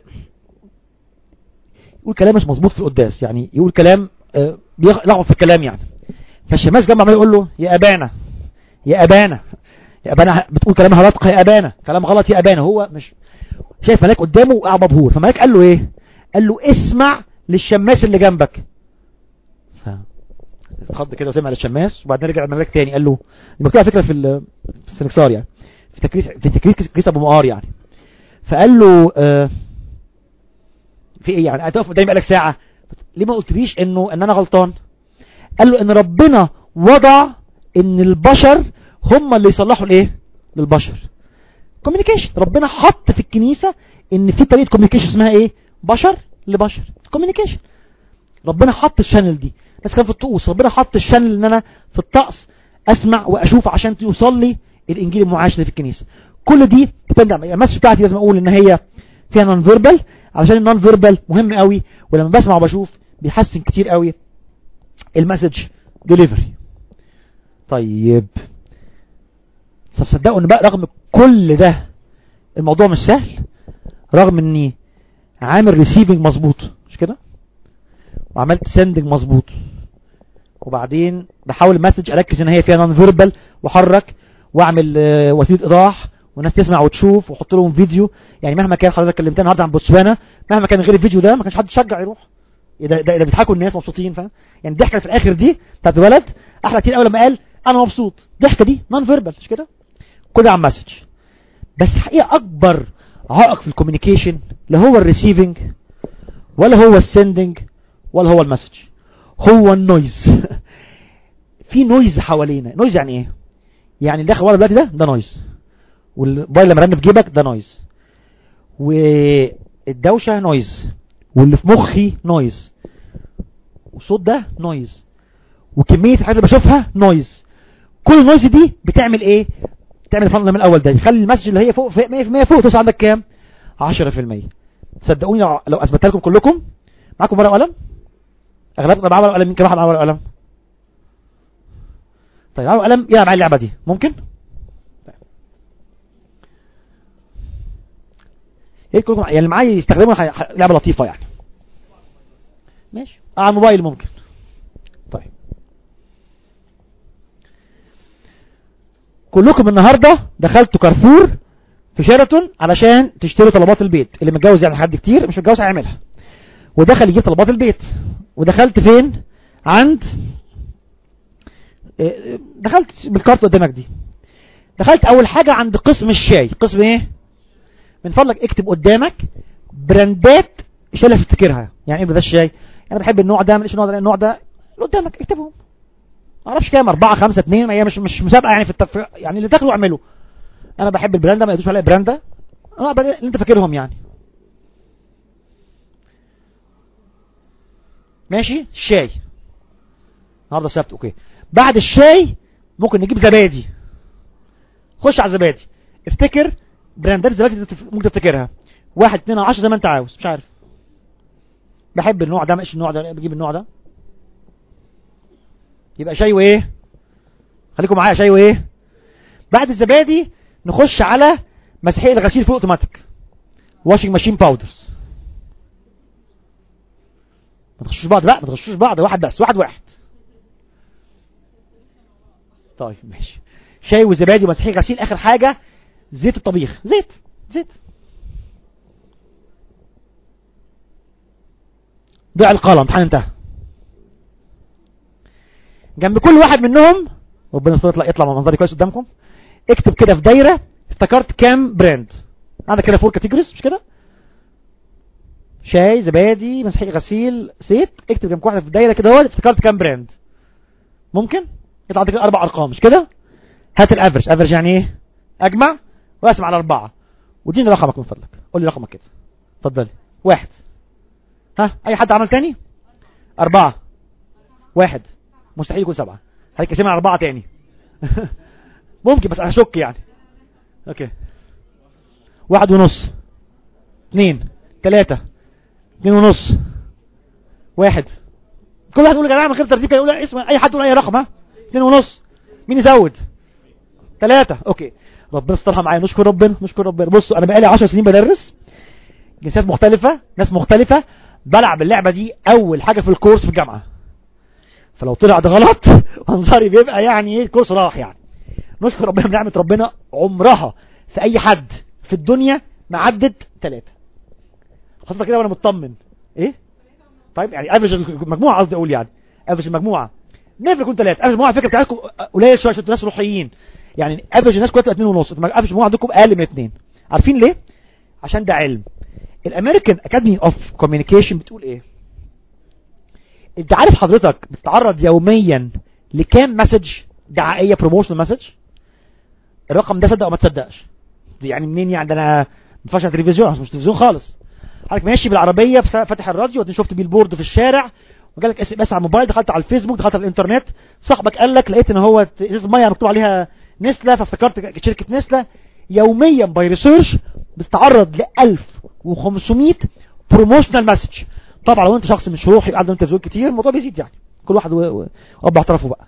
[SPEAKER 2] يقول كلام مش مظبوط في القداس يعني يقول كلام آه، بيلغط في الكلام يعني فالشماس جنبه عمال يقول له يا ابانا يا ابانا يا ابانا بتقول كلام هرطقه يا ابانا كلام غلط يا ابانا هو مش شايف ملاك قدامه وقاعد مبهور فملاك قال له ايه قال له اسمع للشماس اللي جنبك ف اتخض كده وسمع للشماس وبعدين رجع الملاك تاني قال له دي مكتوبه على فكره في ال- في السنكسار يعني في تكريس في تكريس كريس ابو مقار يعني فقال له آه في ايه يعني هتقف قدامي بقالك ساعه ليه ما قلتليش انه ان انا غلطان قال له ان ربنا وضع ان البشر هم اللي يصلحوا الايه للبشر كوميونيكيشن ربنا حط في الكنيسة ان في طريقة كوميونيكيشن اسمها ايه بشر لبشر كوميونيكيشن ربنا حط الشانل دي بس كان في الطقوس ربنا حط الشانل ان انا في الطقس اسمع واشوف عشان يوصل لي الانجيل المعاش اللي في الكنيسة كل دي ديبند على المسج بتاعتي لازم اقول ان هي فيها نون فيربال علشان النون فيربال مهم قوي ولما بسمع وبشوف بيحسن كتير قوي المسج ديليفري طيب طب صدقوا ان بقى رغم كل ده الموضوع مش سهل رغم اني عامل ريسيفنج مظبوط مش كده وعملت سندنج مظبوط وبعدين بحاول المسج اركز ان هي فيها نون فيربال واحرك واعمل آه، وسيله ايضاح والناس تسمع وتشوف واحط لهم فيديو يعني مهما كان حضرتك كلمتنا النهارده عن بوتسوانا مهما كان غير الفيديو ده ما كانش حد يشجع يروح ده ده, ده بيضحكوا الناس مبسوطين فاهم يعني الضحكه اللي في الاخر دي بتاعت الولد احلى كتير قوي لما قال انا مبسوط الضحكه دي نون فيربال مش كده كده عن مسج بس الحقيقه اكبر عائق في الكوميونيكيشن لا هو الريسيفنج ولا هو السندنج ولا هو المسج هو النويز في نويز حوالينا نويز يعني ايه يعني اللي داخل ورا دلوقتي ده ده نويز والموبايل لما رن في جيبك ده نويز والدوشه نويز واللي في مخي نويز والصوت ده نويز وكميه الحاجات اللي بشوفها نويز كل النويز دي بتعمل ايه تعمل الفن من الاول ده يخلي المسج اللي هي فوق في 100% فوق توصل عندك كام 10% صدقوني لو- لو اثبتها لكم كلكم معاكم ورقه وقلم اغلبكم معاه ورقه وقلم مين كم واحد معاه ورقه وقلم طيب معاه قلم يلعب معايا اللعبه دي ممكن طيب. يا ريت كلكم يعني اللي معايا يستخدموا ح- ح- لعبه لطيفه يعني ماشي آه، على الموبايل ممكن طيب كلكم النهارده دخلتوا كارفور في شيراتون علشان تشتروا طلبات البيت اللي متجوز يعمل حد كتير مش متجوز هيعملها ودخل يجيب طلبات البيت ودخلت فين عند إيه، دخلت بالكارت قدامك دي دخلت اول حاجة عند قسم الشاي قسم ايه من فضلك اكتب قدامك براندات شايله تفتكرها يعني ايه ده الشاي انا بحب النوع ده ماليش النوع ده النوع ده اللي قدامك اكتبهم ما اعرفش كام 4 5 2 هي مش مش مسابقه يعني في التف... يعني اللي تاكله اعمله انا بحب البراند ده ما يدوش عليا براند ده انا بقى اللي انت فاكرهم يعني ماشي الشاي النهارده سبت اوكي بعد الشاي ممكن نجيب زبادي خش على الزبادي افتكر براندات الزبادي اللي تف- ممكن تفتكرها واحد اتنين عشر زي ما انت عاوز مش عارف بحب النوع ده مش النوع ده بجيب النوع ده يبقى شاي وايه خليكم معايا شاي وايه بعد الزبادي نخش على مسحيق الغسيل فوق اوتوماتيك واشنج ماشين باودرز ما تخشوش بعض لا ما تخشوش بعض واحد بس واحد واحد طيب ماشي شاي وزبادي ومسيحي غسيل اخر حاجه زيت الطبيخ زيت زيت ضيع القلم امتحان انتهى جنب كل واحد منهم ربنا يستر يطلع يطلع منظري كويس قدامكم اكتب كده في دايره افتكرت كام براند عندك كده فور كاتيجوريز مش كده شاي زبادي مسيحي غسيل زيت اكتب جنب كل واحده في دايره كده اهو افتكرت كام براند ممكن يطلع عندك اربع ارقام مش كده هات الافرج افرج يعني ايه اجمع واقسم على اربعه واديني رقمك من فضلك قول لي رقمك كده اتفضلي واحد ها اي حد عمل تاني اربعه واحد مستحيل يكون سبعه هيقسمها على اربعه تاني ممكن بس هشك يعني اوكي واحد ونص اثنين ثلاثة اثنين ونص واحد كل واحد يقول يا جماعه من غير ترتيب كده يقول اسم اي حد يقول اي رقم ها اثنين ونص مين يزود ثلاثة اوكي ربنا استرها معايا نشكر ربنا نشكر ربنا بصوا انا بقالي 10 سنين بدرس جنسيات مختلفة ناس مختلفة بلعب اللعبة دي اول حاجة في الكورس في الجامعة فلو طلع ده غلط منظري بيبقى يعني ايه الكورس راح يعني نشكر ربنا بنعمة ربنا عمرها في اي حد في الدنيا ما عدت ثلاثة خاصة كده وانا مطمن ايه طيب يعني افرج المجموعة قصدي اقول يعني افرج المجموعة نفر يكون ثلاثة افرج المجموعة الفكرة بتاعتكم قليل شوية عشان انتوا ناس روحيين يعني افرج الناس كلها تبقى اتنين ونص افرج المجموعة عندكم اقل من اتنين عارفين ليه عشان ده علم الامريكان اكاديمي اوف كوميونيكيشن بتقول ايه انت عارف حضرتك بتتعرض يوميا لكام مسج دعائية بروموشنال مسج الرقم ده صدق او ما تصدقش دي يعني منين يعني ده انا ما على تلفزيون مش تلفزيون خالص حضرتك ماشي بالعربيه فاتح الراديو وبعدين شفت بيلبورد في الشارع وجالك اس ام اس على الموبايل دخلت على الفيسبوك دخلت على الانترنت صاحبك قال لك لقيت ان هو ازازه ميه مكتوب عليها نسله فافتكرت شركه نسله يوميا باي ريسيرش بتتعرض ل 1500 بروموشنال مسج طبعا لو انت شخص مش روحي قاعد قدام التلفزيون كتير الموضوع بيزيد يعني كل واحد وابع اعترافه بقى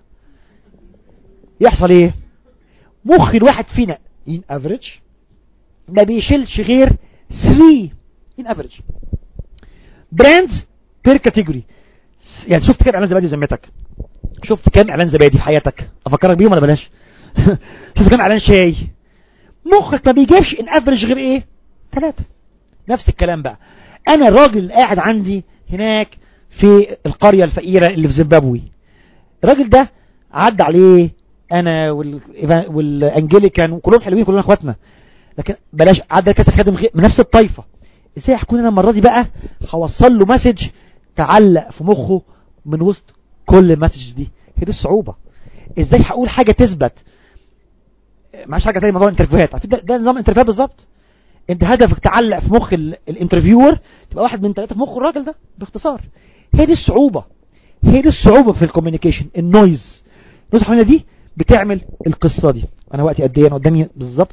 [SPEAKER 2] يحصل ايه مخ الواحد فينا ان افريج ما بيشيلش غير 3 ان افريج براندز بير كاتيجوري يعني شفت كام اعلان زبادي بذمتك شفت كام اعلان زبادي في حياتك افكرك بيهم ولا بلاش شفت كام اعلان شاي مخك ما بيجيبش ان افريج غير ايه ثلاثة نفس الكلام بقى انا الراجل اللي قاعد عندي هناك في القرية الفقيرة اللي في زيمبابوي الراجل ده عدى عليه انا والانجليكان وكلهم حلوين كلنا اخواتنا لكن بلاش عدى كذا خادم من نفس الطائفة ازاي هكون انا المرة دي بقى هوصل له مسج تعلق في مخه من وسط كل المسج دي هي دي الصعوبة ازاي هقول حاجة تثبت معاش حاجة تانية موضوع الانترفيوهات عارفين ده, ده نظام انترفيوهات بالظبط انت هدفك تعلق في مخ الانترفيور تبقى واحد من ثلاثة في مخ الراجل ده باختصار هي دي الصعوبة هي دي الصعوبة في الكوميونيكيشن النويز النويز دي بتعمل القصة دي انا وقتي قد ايه انا قدامي بالظبط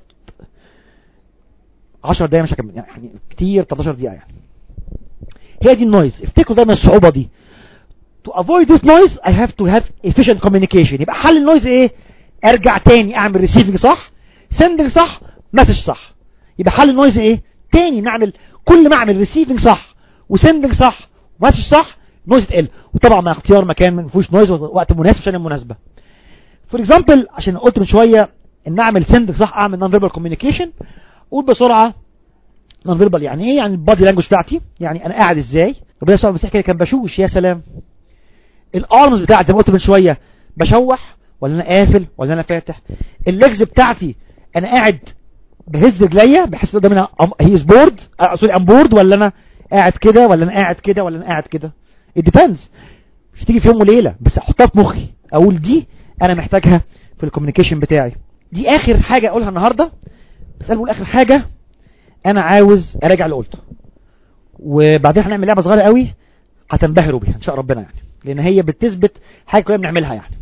[SPEAKER 2] 10 دقايق مش هكمل يعني كتير 13 دقيقة يعني هي دي النويز افتكروا دايما الصعوبة دي to avoid this noise I have to have efficient communication يبقى حل النويز ايه ارجع تاني اعمل receiving صح sending صح مسج صح يبقى حل النويز ايه تاني نعمل كل ما اعمل receiving صح وسندنج صح ومسج صح نويز تقل وطبعا مع اختيار مكان ما فيهوش نويز وقت مناسب عشان المناسبة فور اكزامبل عشان قلت من شوية ان اعمل سندنج صح اعمل نون فيربال كوميونيكيشن قول بسرعة نون فيربال يعني ايه يعني البادي لانجوج بتاعتي يعني انا قاعد ازاي ربنا يسوع المسيح كده كان بشوش يا سلام الارمز بتاعتي زي ما قلت من شويه بشوح ولا انا قافل ولا انا فاتح الليجز بتاعتي انا قاعد بهز رجليا بحس قدام انا هي از بورد سوري ام بورد ولا انا قاعد كده ولا انا قاعد كده ولا انا قاعد كده it depends مش تيجي في يوم وليله بس احطها في مخي اقول دي انا محتاجها في الكوميونيكيشن بتاعي دي اخر حاجه اقولها النهارده بس انا بقول اخر حاجه انا عاوز اراجع اللي قلته وبعدين هنعمل لعبه صغيره قوي هتنبهروا بيها ان شاء ربنا يعني لان هي بتثبت حاجه كلنا بنعملها يعني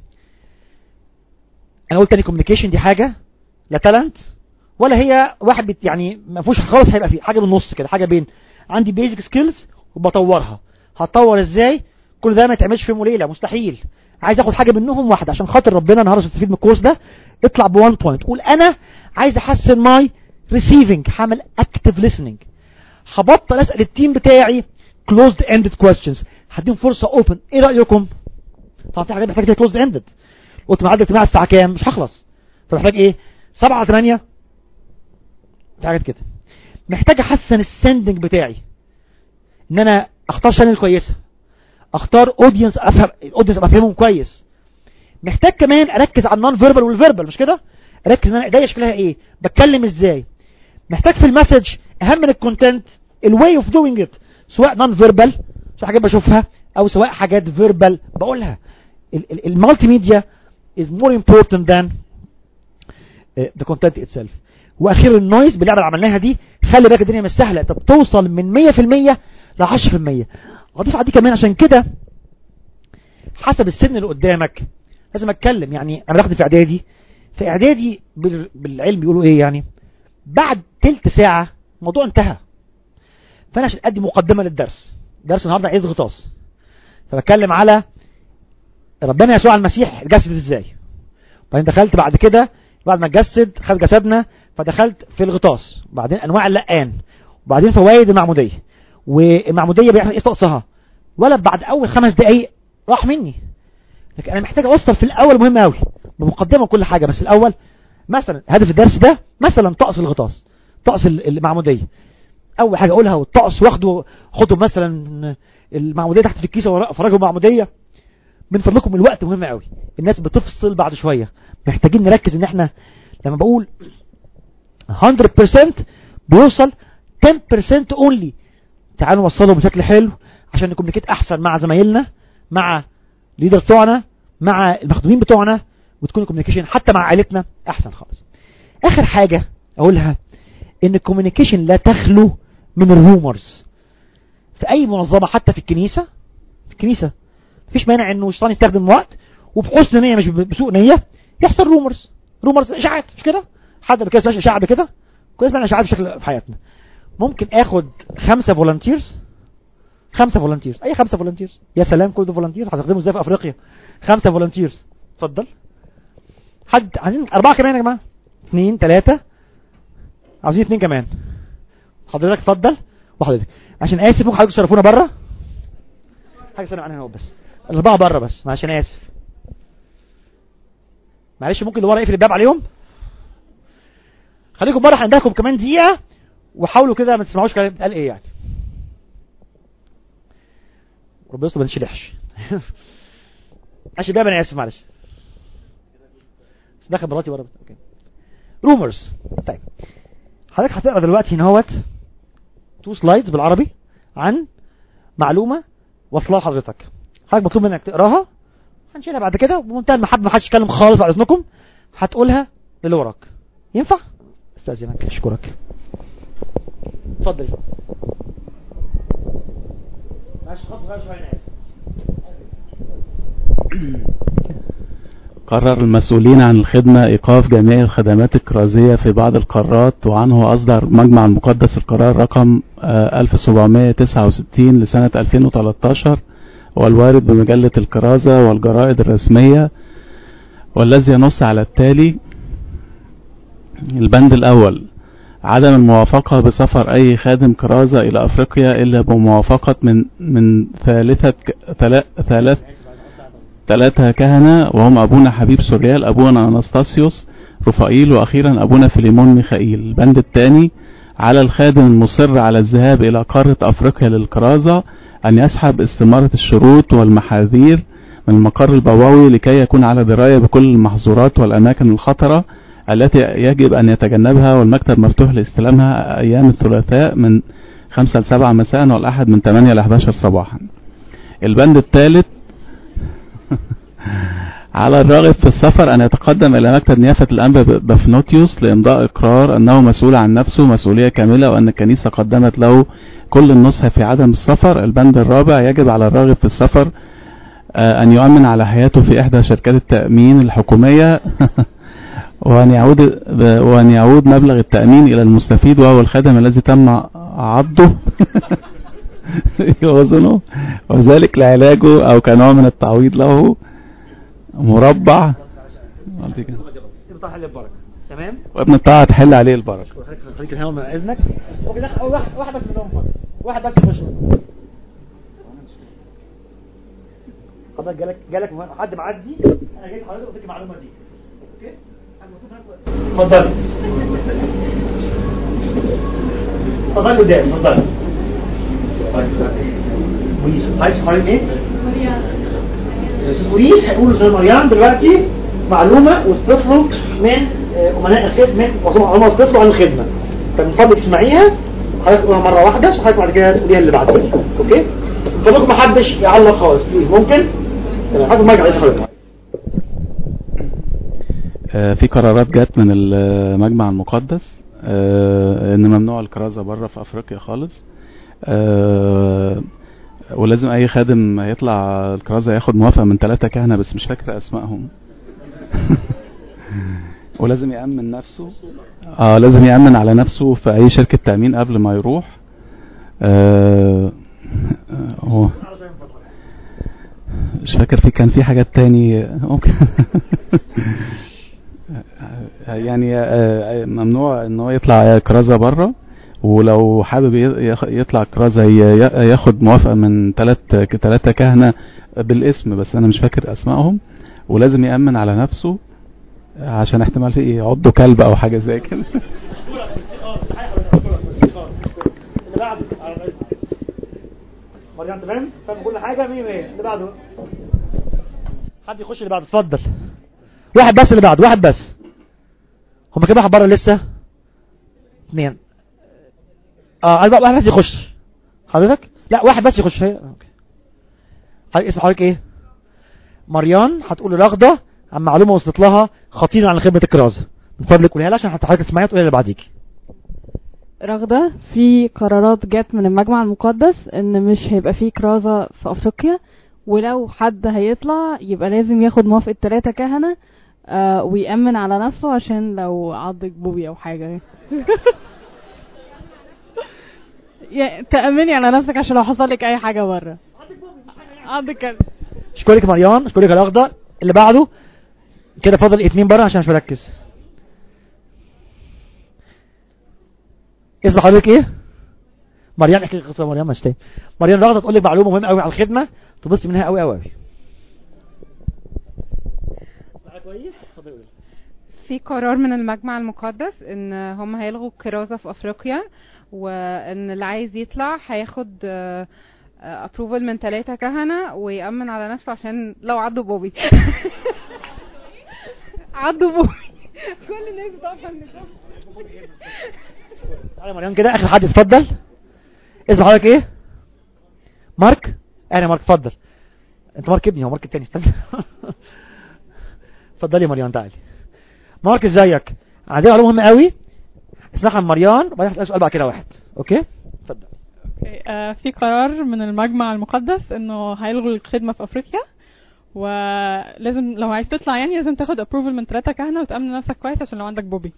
[SPEAKER 2] انا قلت تاني كوميونيكيشن دي حاجه لا تالنت ولا هي واحد بت يعني ما فيهوش خالص هيبقى فيه حاجه بالنص كده حاجه بين عندي بيزك سكيلز وبطورها هتطور ازاي كل ده ما يتعملش في يوم وليله مستحيل عايز اخد حاجه منهم واحده عشان خاطر ربنا النهارده عشان تستفيد من الكورس ده اطلع بوان بوينت قول انا عايز احسن ماي ريسيفنج هعمل اكتف listening هبطل اسال التيم بتاعي closed ended questions هديهم فرصه اوبن ايه رايكم طبعا في حاجات محتاجه closed ended قلت ميعاد الاجتماع الساعه كام مش هخلص فمحتاج ايه 7 8 في حاجات كده محتاج احسن السندنج بتاعي ان انا اختار شانل كويسه اختار اودينس افهم الاودينس ابقى افهمهم كويس محتاج كمان اركز على النون فيربال والفيربال مش كده اركز ان انا ايديا شكلها ايه بتكلم ازاي محتاج في المسج اهم من الكونتنت الواي اوف دوينج ات سواء نون فيربال سواء حاجات بشوفها او سواء حاجات فيربال بقولها المالتي ميديا is more important than uh, the content itself واخيرا النويز باللعبه اللي عملناها دي خلي بالك الدنيا مش سهله انت بتوصل من 100% ل 10% اضيف على دي كمان عشان كده حسب السن اللي قدامك لازم اتكلم يعني انا باخد في اعدادي في اعدادي بال- بالعلم بيقولوا ايه يعني بعد تلت ساعة الموضوع انتهى فانا عشان ادي مقدمة للدرس درس النهاردة عيد غطاس فبتكلم على ربنا يسوع المسيح جسد ازاي وبعدين دخلت بعد كده بعد ما اتجسد خد جسدنا فدخلت في الغطاس وبعدين انواع اللقان وبعدين فوائد المعمودية والمعمودية بيحصل ايه طقسها ولا بعد اول خمس دقايق راح مني لكن انا محتاج اوصل في الاول مهم قوي بمقدمه كل حاجه بس الاول مثلا هدف الدرس ده مثلا طقس الغطاس طقس ال- المعموديه اول حاجه اقولها والطقس واخده خدوا مثلا المعموديه تحت في الكيسه ورا فرجوا معموديه من فضلكم الوقت مهم قوي الناس بتفصل بعد شويه محتاجين نركز ان احنا لما بقول 100% بيوصل 10% اونلي تعالوا نوصله بشكل حلو عشان نكومينيكيت احسن مع زمايلنا مع ليدر بتوعنا مع المخدومين بتوعنا وتكون الكوميونيكيشن حتى مع عائلتنا احسن خالص اخر حاجة اقولها ان الكوميونيكيشن لا تخلو من الرومرز في اي منظمة حتى في الكنيسة في الكنيسة مفيش مانع انه الشيطان يستخدم وقت وبحسن نية مش بسوء نية يحصل رومرز رومرز اشاعات مش كده حد قبل كده سمعش اشاعة قبل كده كويس معنى اشاعات بشكل في حياتنا ممكن اخد خمسة فولنتيرز خمسة فولنتيرز اي خمسة فولنتيرز يا سلام كل ده فولنتيرز هتخدموا ازاي في افريقيا خمسة فولنتيرز اتفضل حد عايزين اربعة كمان يا جماعة اثنين ثلاثة عاوزين اثنين كمان حضرتك اتفضل وحضرتك عشان اسف ممكن حضرتك تشرفونا بره حاجة سنة عنها هو بس الاربعة بره بس عشان اسف معلش ممكن اللي ورا يقفل الباب عليهم خليكم بره هندهكم كمان دقيقة وحاولوا كده ما تسمعوش كلام قال ايه يعني ربنا يستر ما نشلحش عشان بقى انا اسف معلش بس دخل مراتي ورا اوكي رومرز طيب حضرتك هتقرا دلوقتي هنا اهوت تو سلايدز بالعربي عن معلومه واصله لحضرتك حضرتك مطلوب منك تقراها هنشيلها بعد كده بمنتهى المحبه ما حدش يتكلم خالص بعد اذنكم هتقولها للي وراك ينفع استاذنك اشكرك اتفضل معلش خط صغير شويه انا اسف
[SPEAKER 3] قرر المسؤولين عن الخدمة إيقاف جميع الخدمات الكرازية في بعض القارات وعنه أصدر مجمع المقدس القرار رقم آه، 1769 لسنة 2013 والوارد بمجلة الكرازة والجرائد الرسمية والذي ينص على التالي البند الأول عدم الموافقة بسفر أي خادم كرازة إلى أفريقيا إلا بموافقة من من ثالثة ك- ثلا- ثلاث ثلاثة كهنة وهم أبونا حبيب سوريال أبونا أنستاسيوس رفائيل وأخيرا أبونا فيليمون ميخائيل البند الثاني على الخادم المصر على الذهاب إلى قارة أفريقيا للكرازة أن يسحب استمارة الشروط والمحاذير من المقر البوابي لكي يكون على دراية بكل المحظورات والأماكن الخطرة التي يجب أن يتجنبها والمكتب مفتوح لاستلامها أيام الثلاثاء من 5 ل 7 مساء والأحد من 8 ل 11 صباحا البند الثالث على الراغب في السفر أن يتقدم إلى مكتب نيافة الأنبا ب- بفنوتيوس لإمضاء إقرار أنه مسؤول عن نفسه مسؤولية كاملة وأن الكنيسة قدمت له كل النصح في عدم السفر البند الرابع يجب على الراغب في السفر آه، أن يؤمن على حياته في إحدى شركات التأمين الحكومية وأن يعود ب- وأن يعود مبلغ التأمين إلى المستفيد وهو الخادم الذي تم عضه وزنه وذلك لعلاجه أو كنوع من التعويض له مربع قلت كده.
[SPEAKER 2] يبقى حل البركه تمام
[SPEAKER 3] وابن الطاعة تحل عليه البركة
[SPEAKER 2] خليك خليك هنا من اذنك ممكن دخل أول واحد واحد بس منهم فضل. واحد بس يخش حضرتك جالك جالك حد معدي انا جيت حضرتك قلت لك المعلومه دي اوكي اتفضلي اتفضلي قدام اتفضلي موريس عايز حضرتك ايه؟ الاستاذ موريس هيقول لاستاذ مريم دلوقتي معلومه وصلت له من آه، امناء الخدمه معلومه وصلت له عن الخدمه فمن فضلك اسمعيها حضرتك تقولها مره واحده عشان حضرتك بعد كده تقوليها اللي بعدها اوكي؟ من فضلكم ما حدش يعلق خالص بليز ممكن؟ تمام حضرتك المايك عليك حضرتك
[SPEAKER 3] آه، في قرارات جت من المجمع المقدس آه، ان ممنوع الكرازة بره في افريقيا خالص آه، ولازم اي خادم يطلع الكرازة ياخد موافقة من ثلاثة كهنة بس مش فاكر اسمائهم ولازم يأمن نفسه اه لازم يأمن على نفسه في اي شركة تأمين قبل ما يروح آه آه، هو مش فاكر في كان في حاجات تاني ممكن يعني آه، ممنوع ان هو يطلع كرازة بره ولو حابب ي- يخ- يطلع كرازة ي- ي- ياخد موافقة من ثلاث ثلاثة كهنة بالاسم بس انا مش فاكر اسمائهم ولازم يأمن على نفسه عشان احتمال في ايه يعضه كلب او حاجة زي كده
[SPEAKER 2] اللي بعده على الرئيس مريم تمام فاهم كل حاجه 100 100 اللي بعده حد يخش اللي بعده اتفضل واحد بس اللي بعده واحد بس هم كده واحد بره لسه اثنين اه قال بقى واحد بس يخش حضرتك لا واحد بس يخش هي اوكي حضرتك اسم حضرتك ايه مريان هتقول رغده عن معلومه وصلت لها خطيره عن خدمه الكرازه من فضلك قولها لها عشان حتى حضرتك تسمعيها وتقولي اللي بعديكي
[SPEAKER 4] رغدة في قرارات جت من المجمع المقدس ان مش هيبقى فيه كرازة في افريقيا ولو حد هيطلع يبقى لازم ياخد موافقة ثلاثة كهنة آه ويأمن على نفسه عشان لو عضك بوبي او حاجة يعني تأمني على نفسك عشان لو حصل لك اي حاجة بره عضك كلب.
[SPEAKER 2] اشكرك مريان اشكرك يا رغده اللي بعده كده فاضل اتنين بره عشان مش مركز اسم حضرتك ايه مريم احكي لي قصه مريم مش تاني مريم رغده تقول لك معلومه مهمه قوي على الخدمه تبص منها قوي قوي قوي كويس
[SPEAKER 5] في قرار من المجمع المقدس ان هم هيلغوا الكرازة في افريقيا وان اللي عايز يطلع هياخد ابروفل من ثلاثة كهنة ويأمن على نفسه عشان لو عضوا بوبي عضوا بوبي كل الناس بتقف عند
[SPEAKER 2] تعالى يا مريم كده اخر حد اتفضل اسم حضرتك ايه مارك انا مارك اتفضل انت مارك ابني هو مارك التاني استنى اتفضلي يا مريم تعالي مارك ازيك عندنا معلومه مهمه قوي اسمعها من مريان وبعدين هسألك سؤال بعد كده واحد اوكي اتفضل
[SPEAKER 6] أوكي، آه، في قرار من المجمع المقدس انه هيلغوا الخدمة في افريقيا ولازم لو عايز تطلع يعني لازم تاخد ابروفل من ثلاثة كهنة وتأمن نفسك كويس عشان لو عندك بوبي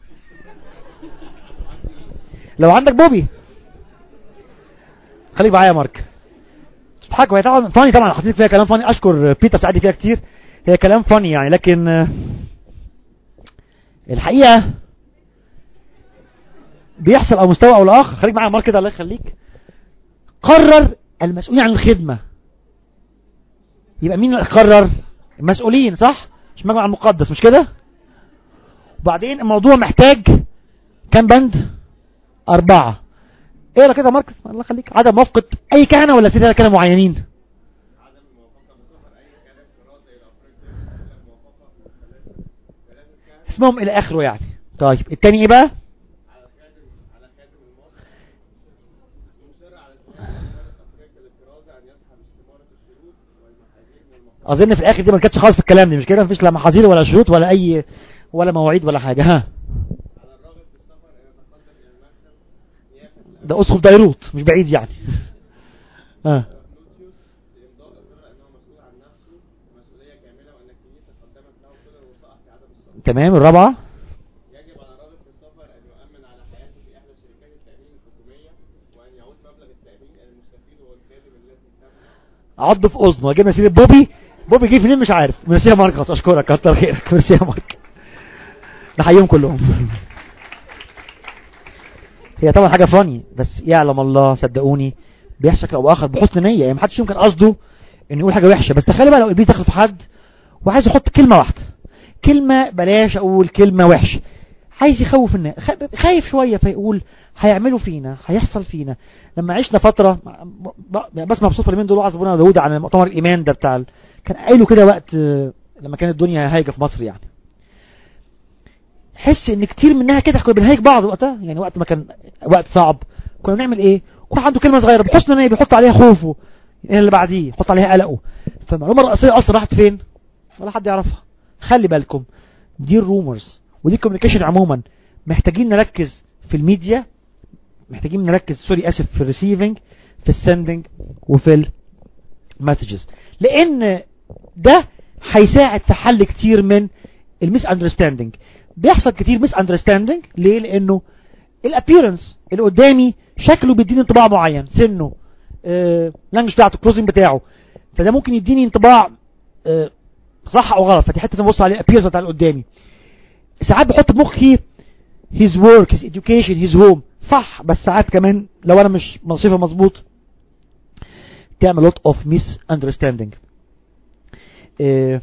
[SPEAKER 2] لو عندك بوبي خليك معايا يا مارك تضحكوا هي طبعا فاني طبعا حاطين فيها كلام فاني اشكر بيتر ساعدني فيها كتير هي كلام فاني يعني لكن آه، الحقيقه بيحصل على مستوى او الاخر خليك معايا يا مارك كده الله يخليك قرر المسؤولين عن الخدمه يبقى مين اللي قرر المسؤولين صح مش المجمع المقدس مش كده وبعدين الموضوع محتاج كام بند أربعة اقرا كده يا ماركس الله يخليك عدم موافقة أي كهنة ولا في ثلاثة كهنة معينين اسمهم إلى آخره يعني طيب التاني إيه بقى أظن في الآخر دي ما كانتش خالص في الكلام دي مش كده مفيش لا محاذير ولا شروط ولا أي ولا مواعيد ولا حاجة ها ده اسقف بيروت مش بعيد يعني اه تمام الرابعة
[SPEAKER 7] يجب على الراغب في السفر أن يؤمن على حياته في إحدى شركات التأمين الحكومية وأن يعود مبلغ التأمين إلى المستفيد والخادم الذي تم
[SPEAKER 2] عض في اذنه وجبنا سيره بوبي بوبي جه فين مش عارف ميرسي يا ماركوس اشكرك كتر خيرك ميرسي يا مارك نحييهم كلهم هي طبعا حاجه فاني بس يعلم الله صدقوني بيحصل شكل او اخر بحسن نيه يعني محدش يمكن قصده انه يقول حاجه وحشه بس تخيل بقى لو ابليس دخل في حد وعايز يحط كلمه واحده كلمه بلاش اقول كلمه وحشه عايز يخوف الناس خ- خايف شويه فيقول هيعملوا فينا هيحصل فينا لما عشنا فتره ب- ب- بسمع بصوت اليومين دول وعظ ابونا داوود عن مؤتمر الايمان ده بتاع ال- كان قايله كده وقت آه، لما كانت الدنيا هايجه في مصر يعني حس ان كتير منها كده كنا بنهايج بعض وقتها يعني وقت ما كان وقت صعب كنا بنعمل ايه كل واحد عنده كلمه صغيره بحسن نيه بيحط عليها خوفه ايه اللي بعديه يحط عليها قلقه فالمعلومه الرئيسيه اصلا راحت فين ولا حد يعرفها خلي بالكم دي الرومرز ودي الكوميونيكيشن عموما محتاجين نركز في الميديا محتاجين نركز سوري اسف في الريسيفنج في السندنج وفي المسجز لان ده هيساعد في حل كتير من الميس اندرستاندينج بيحصل كتير ميس اندرستاندينج ليه لانه الابييرنس اللي قدامي شكله بيديني انطباع معين سنه آه لانجش بتاعته الكلوزنج بتاعه فده ممكن يديني انطباع آه صح او غلط فدي حته لازم ابص عليه الابييرنس بتاع اللي قدامي ساعات بحط في مخي his work his education his home صح بس ساعات كمان لو انا مش منصفه مظبوط تعمل lot of misunderstanding آه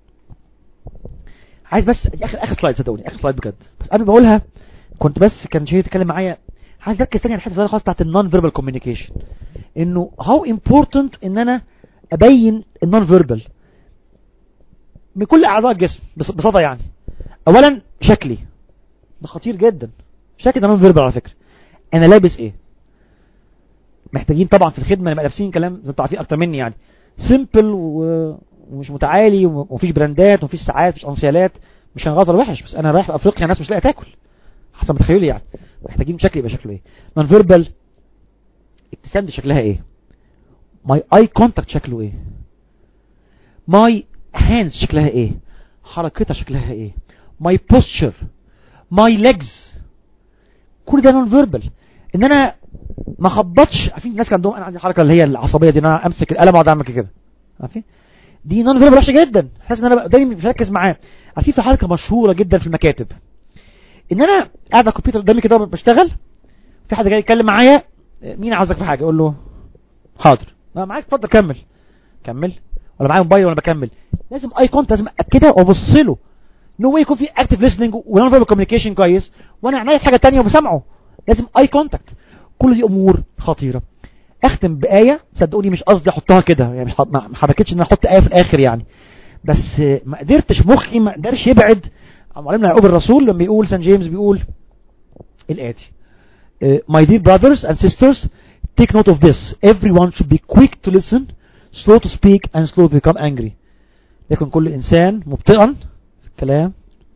[SPEAKER 2] عايز بس دي اخر اخر سلايد صدقوني اخر سلايد بجد بس قبل ما اقولها كنت بس كان شيء يتكلم معايا عايز اركز تاني على الحته الصغيره خالص بتاعت النون فيربال كوميونيكيشن انه هاو امبورتنت ان انا ابين النون فيربال من كل اعضاء الجسم بص- بصفه يعني اولا شكلي ده خطير جدا شكلي ده نون فيربال على فكره انا لابس ايه محتاجين طبعا في الخدمه نبقى لابسين كلام زي ما انتوا عارفين اكتر مني يعني سيمبل و... ومش متعالي ومفيش براندات ومفيش ساعات مفيش انسيالات مش هنغزل وحش بس انا رايح في افريقيا الناس مش لاقيه تاكل حسب تخيلي يعني محتاجين شكل يبقى شكله ايه نون فيربال ابتسامتي شكلها ايه ماي اي كونتاكت شكله ايه ماي هاندز شكلها ايه حركتها شكلها ايه ماي بوستشر ماي ليجز كل ده نون فيربال ان انا ما خبطش عارفين الناس كان عندهم انا عندي الحركه اللي هي العصبيه دي ان انا امسك القلم واقعد اعمل كده عارفين دي نون فيربال وحشه جدا حاسس ان انا دايما مش مركز معاه عارفين في حركه مشهوره جدا في المكاتب ان انا قاعد على الكمبيوتر قدامي كده بشتغل في حد جاي يتكلم معايا مين عاوزك في حاجه اقول له حاضر ما معاك اتفضل كمل كمل ولا معايا موبايل وانا بكمل لازم اي كونت لازم كده وابص له نو واي يكون في اكتف ليسننج ونون فيربال كوميونيكيشن كويس وانا عينيا في حاجه ثانيه وبسمعه لازم اي كونتاكت كل دي امور خطيره اختم بايه صدقوني مش قصدي احطها كده يعني مش ح- ما ما حبكتش ان أنا احط ايه في الاخر يعني بس آه، ما قدرتش مخي ما قدرش يبعد عن معلمنا يعقوب الرسول لما يقول سان جيمس بيقول الاتي آه، My dear brothers and sisters take note of this everyone should be quick to listen slow to speak and slow to become angry لكن كل انسان مبطئا في الكلام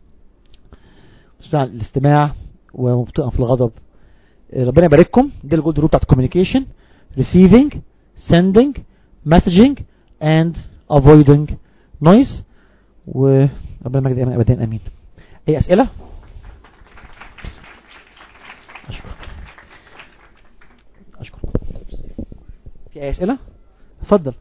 [SPEAKER 2] مسرعا الاستماع ومبطئا في الغضب آه، ربنا يبارككم دي الجولد رول بتاعت communication receiving sending messaging and avoiding noise وربنا المجد دائما ابدا امين اي اسئله اشكر اشكر في اي اسئله اتفضل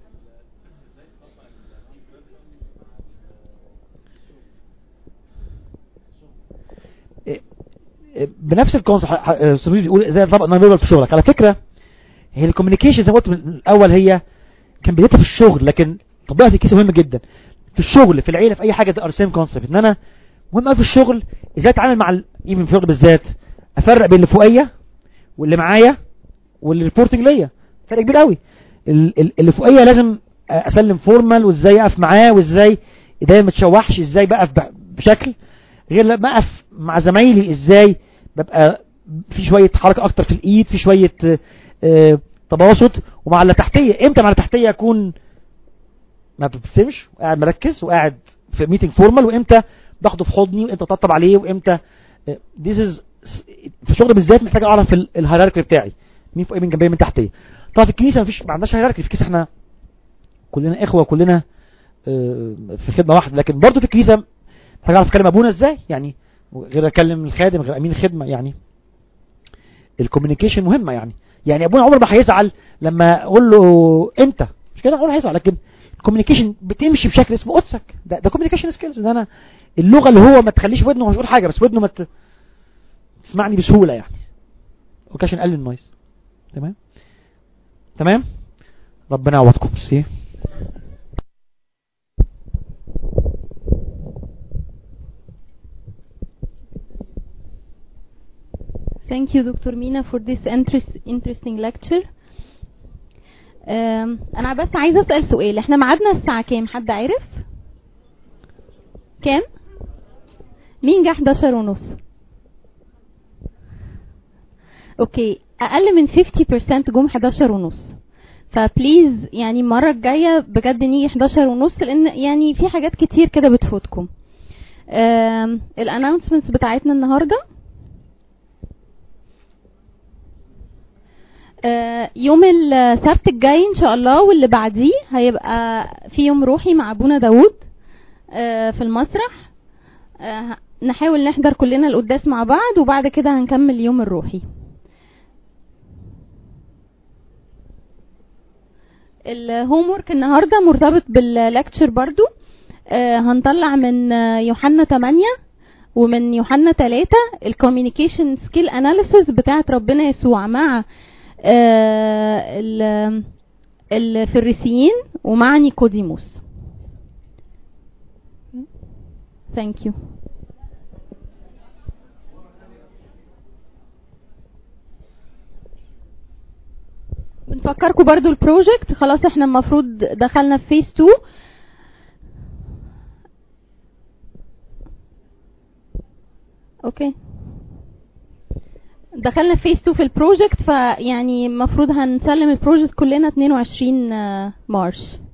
[SPEAKER 2] إيه، إيه، بنفس الكونسبت سمير بيقول ازاي طبق نون فيربال في شغلك على فكره هي الكوميونيكيشن زي ما قلت من الاول هي كان بدايتها في الشغل لكن طبقها في الكيس مهم جدا في الشغل في العيله في اي حاجه ده ار سيم كونسبت ان انا مهم قوي في الشغل ازاي اتعامل مع ال- يمكن في الشغل بالذات افرق بين اللي فوقيه واللي معايا واللي ريبورتنج ليا فرق كبير قوي ال- ال- اللي فوقيه لازم اسلم فورمال وازاي اقف معاه وازاي ايديا ما تشوحش ازاي بقف ب- بشكل غير لما اقف مع زمايلي ازاي ببقى في شويه حركه اكتر في الايد في شويه آه، آه، تباسط ومع اللي تحتيه امتى مع اللي تحتيه اكون ما ببتسمش وقاعد مركز وقاعد في ميتنج فورمال وامتى باخده في حضني وامتى اطبطب عليه وامتى ذيس از في الشغل بالذات محتاج اعرف ال- الهيراركي بتاعي مين فوقي مين جنبي مين تحتيه طبعا في الكنيسه مفيش ما عندناش هيراركي في الكنيسه احنا كلنا اخوه كلنا آه، في خدمه واحده لكن برضه في الكنيسه محتاج اعرف اكلم ابونا ازاي يعني غير اكلم الخادم غير امين الخدمه يعني الكوميونيكيشن مهمه يعني يعني ابونا عمره ما هيزعل لما اقول له انت مش كده عمره هيزعل لكن الكوميونيكيشن بتمشي بشكل اسمه قدسك ده ده كوميونيكيشن سكيلز ان انا اللغه اللي هو ما تخليش ودنه مش يقول حاجه بس ودنه ما ت- تسمعني بسهوله يعني اوكي عشان نقلل النويز تمام تمام ربنا يعوضكم سي
[SPEAKER 1] Thank you دكتور مينا for this interest, interesting lecture. Um, انا بس عايزه اسال سؤال احنا ميعادنا الساعه كام حد عارف كام مين جه 11 ونص اوكي اقل من 50% جم 11 ونص فبليز يعني المره الجايه بجد نيجي 11 ونص لان يعني في حاجات كتير كده بتفوتكم الانونسمنتس بتاعتنا النهارده آه، يوم السبت الجاي ان شاء الله واللي بعديه هيبقى في يوم روحي مع ابونا داوود آه، في المسرح آه، نحاول نحضر كلنا القداس مع بعض وبعد كده هنكمل اليوم الروحي الهوم ورك النهارده مرتبط باللكتشر برضو آه، هنطلع من آه، يوحنا 8 ومن يوحنا 3 الكوميونيكيشن سكيل اناليسيس بتاعت ربنا يسوع مع آه، ال- الفريسيين ومع نيكوديموس ثانك يو بنفكركم برضو البروجكت خلاص احنا المفروض دخلنا في فيس 2 اوكي دخلنا في فيس 2 في البروجكت فيعني المفروض هنسلم البروجكت كلنا 22 مارش